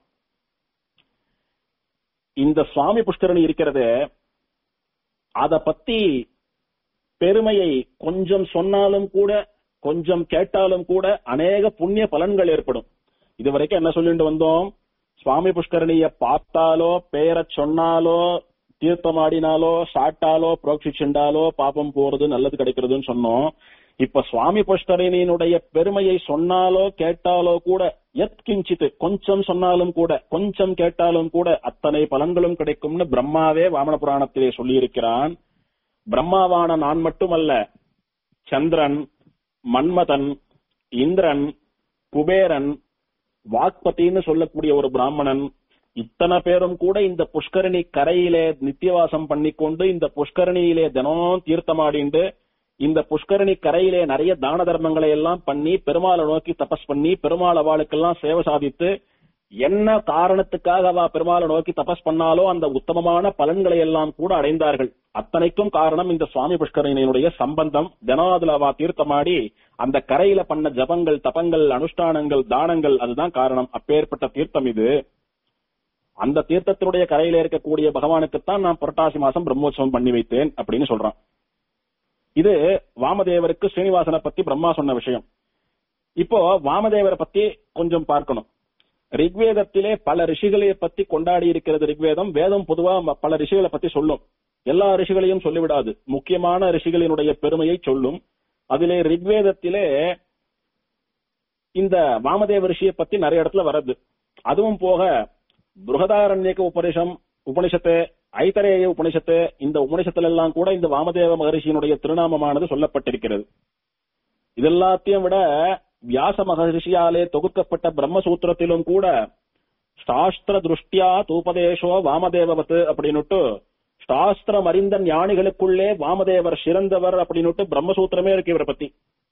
இந்த சுவாமி புஷ்கரணி இருக்கிறதே அத பத்தி பெருமையை கொஞ்சம் சொன்னாலும் கூட கொஞ்சம் கேட்டாலும் கூட அநேக புண்ணிய பலன்கள் ஏற்படும் இதுவரைக்கும் என்ன சொல்லிட்டு வந்தோம் சுவாமி புஷ்கரணிய பார்த்தாலோ பெயரை சொன்னாலோ தீர்த்தமாடினாலோ சாட்டாலோ புரோக்ஷிச்சுண்டாலோ பாப்பம் போறது நல்லது கிடைக்கிறதுன்னு சொன்னோம் இப்ப சுவாமி புஷ்கரிணியினுடைய பெருமையை சொன்னாலோ கேட்டாலோ கூட எத்கிஞ்சித்து கொஞ்சம் சொன்னாலும் கூட கொஞ்சம் கேட்டாலும் கூட அத்தனை பலன்களும் கிடைக்கும்னு பிரம்மாவே வாமன புராணத்திலே சொல்லியிருக்கிறான் பிரம்மாவான நான் மட்டுமல்ல சந்திரன் மன்மதன் இந்திரன் குபேரன் வாக்பத்தின்னு சொல்லக்கூடிய ஒரு பிராமணன் இத்தனை பேரும் கூட இந்த புஷ்கரணி கரையிலே நித்தியவாசம் பண்ணிக்கொண்டு இந்த புஷ்கரணியிலே தினம் தீர்த்தமாடிண்டு இந்த புஷ்கரணி கரையிலே நிறைய தான தர்மங்களை எல்லாம் பண்ணி பெருமாளை நோக்கி தபஸ் பண்ணி பெருமாள் அவளுக்கெல்லாம் சேவை சாதித்து என்ன காரணத்துக்காக அவ பெருமாளை நோக்கி தபஸ் பண்ணாலோ அந்த உத்தமமான பலன்களை எல்லாம் கூட அடைந்தார்கள் அத்தனைக்கும் காரணம் இந்த சுவாமி புஷ்கரணியினுடைய சம்பந்தம் தினம் அதுல அவ தீர்த்தமாடி அந்த கரையில பண்ண ஜபங்கள் தபங்கள் அனுஷ்டானங்கள் தானங்கள் அதுதான் காரணம் அப்பேற்பட்ட தீர்த்தம் இது அந்த தீர்த்தத்தினுடைய கரையில இருக்கக்கூடிய பகவானுக்குத்தான் நான் புரட்டாசி மாசம் பிரம்மோற்சவம் பண்ணி வைத்தேன் அப்படின்னு சொல்றான் இது வாமதேவருக்கு ஸ்ரீனிவாசனை பத்தி பிரம்மா சொன்ன விஷயம் இப்போ வாமதேவரை பத்தி கொஞ்சம் பார்க்கணும் ரிக்வேதத்திலே பல ரிஷிகளை பத்தி கொண்டாடி இருக்கிறது ரிக்வேதம் வேதம் பொதுவா ம- பல ரிஷிகளை பத்தி சொல்லும் எல்லா ரிஷிகளையும் சொல்லிவிடாது முக்கியமான ரிஷிகளினுடைய பெருமையை சொல்லும் அதிலே ரிக்வேதத்திலே இந்த வாமதேவ ரிஷியை பத்தி நிறைய இடத்துல வருது அதுவும் போக புருகதாரண்யக உபனிஷம் உபனிஷத்து ஐதரேய உபனிஷத்து இந்த உபனிஷத்துல எல்லாம் கூட இந்த வாமதேவ மகரிஷியினுடைய திருநாமமானது சொல்லப்பட்டிருக்கிறது இதெல்லாத்தையும் விட வியாச மகரிஷியாலே தொகுக்கப்பட்ட பிரம்மசூத்திரத்திலும் கூட சாஸ்திர திருஷ்டியா தூபதேசோ வாமதேவவத் அப்படின்னுட்டு சாஸ்திரம் அறிந்த ஞானிகளுக்குள்ளே வாமதேவர் சிறந்தவர் அப்படின்னுட்டு பிரம்மசூத்திரமே இருக்கு இவரை பத்தி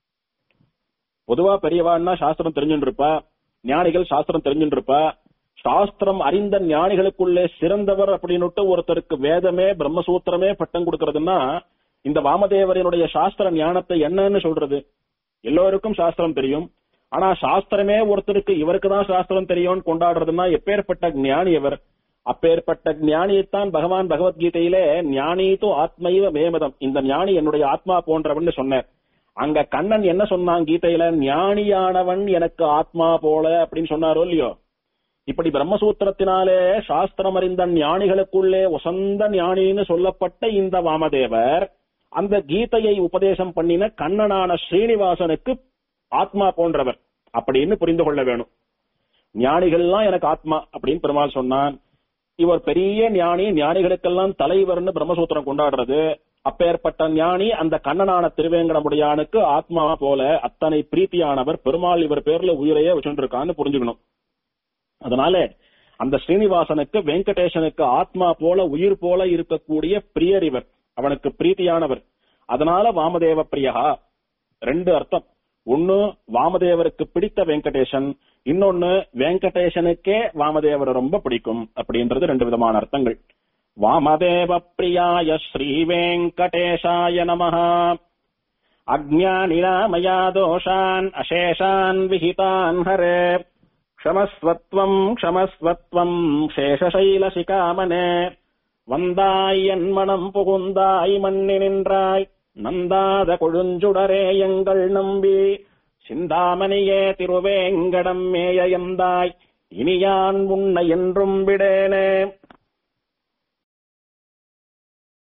பொதுவா பெரியவான்னா சாஸ்திரம் தெரிஞ்சுட்டு இருப்பா ஞானிகள் சாஸ்திரம் தெரிஞ்சுட்டு இருப்பா சாஸ்திரம் அறிந்த ஞானிகளுக்குள்ளே சிறந்தவர் அப்படின்னுட்டு ஒருத்தருக்கு வேதமே பிரம்மசூத்திரமே பட்டம் கொடுக்கறதுன்னா இந்த வாமதேவரினுடைய சாஸ்திர ஞானத்தை என்னன்னு சொல்றது எல்லோருக்கும் சாஸ்திரம் தெரியும் ஆனா சாஸ்திரமே ஒருத்தருக்கு இவருக்கு தான் சாஸ்திரம் தெரியும்னு கொண்டாடுறதுன்னா எப்பேற்பட்ட ஞானி அவர் அப்பேற்பட்ட ஞானியைத்தான் பகவான் பகவத்கீதையிலே ஞானீது ஆத்மைவ மேமதம் இந்த ஞானி என்னுடைய ஆத்மா போன்றவன் சொன்னார் அங்க கண்ணன் என்ன சொன்னான் கீதையில ஞானியானவன் எனக்கு ஆத்மா போல அப்படின்னு சொன்னாரோ இல்லையோ இப்படி பிரம்மசூத்திரத்தினாலே சாஸ்திரம் அறிந்த ஞானிகளுக்குள்ளே உசந்த ஞானின்னு சொல்லப்பட்ட இந்த வாமதேவர் அந்த கீதையை உபதேசம் பண்ணின கண்ணனான ஸ்ரீனிவாசனுக்கு ஆத்மா போன்றவர் அப்படின்னு புரிந்து கொள்ள வேணும் ஞானிகள்லாம் எனக்கு ஆத்மா அப்படின்னு பெருமாள் சொன்னான் இவர் பெரிய ஞானி ஞானிகளுக்கெல்லாம் தலைவர்னு பிரம்மசூத்திரம் கொண்டாடுறது அப்பேற்பட்ட ஞானி அந்த கண்ணனான திருவேங்கடமுடையானுக்கு ஆத்மா போல அத்தனை பிரீத்தியானவர் பெருமாள் இவர் பேர்ல உயிரையே வச்சுட்டு இருக்கான்னு புரிஞ்சுக்கணும் அதனால அந்த ஸ்ரீனிவாசனுக்கு வெங்கடேசனுக்கு ஆத்மா போல உயிர் போல இருக்கக்கூடிய பிரியர் இவர் அவனுக்கு பிரீத்தியானவர் அதனால வாமதேவ பிரியகா ரெண்டு அர்த்தம் ஒன்னு வாமதேவருக்கு பிடித்த வெங்கடேசன் இன்னொன்னு வெங்கடேசனுக்கே வாமதேவரை ரொம்ப பிடிக்கும் அப்படின்றது ரெண்டு விதமான அர்த்தங்கள் வாமதேவ பிரியாய ஸ்ரீ வெங்கடேஷாய நமஹ அஜ்ஞானினா மயா தோஷான் அசேஷான் விஹிதான் ஹரே க்ஷமஸ்வத்வம் க்ஷமஸ்வத்வம் சேஷசைலசிகாமனே வந்தாய் என் மனம் புகுந்தாய் மண்ணி நின்றாய் நந்தாத கொழுஞ்சுடரே எங்கள் நம்பி சிந்தாமணியே திருவேங்கடம் மேய எந்தாய் இனியான் உன்னை என்றும் விடேனே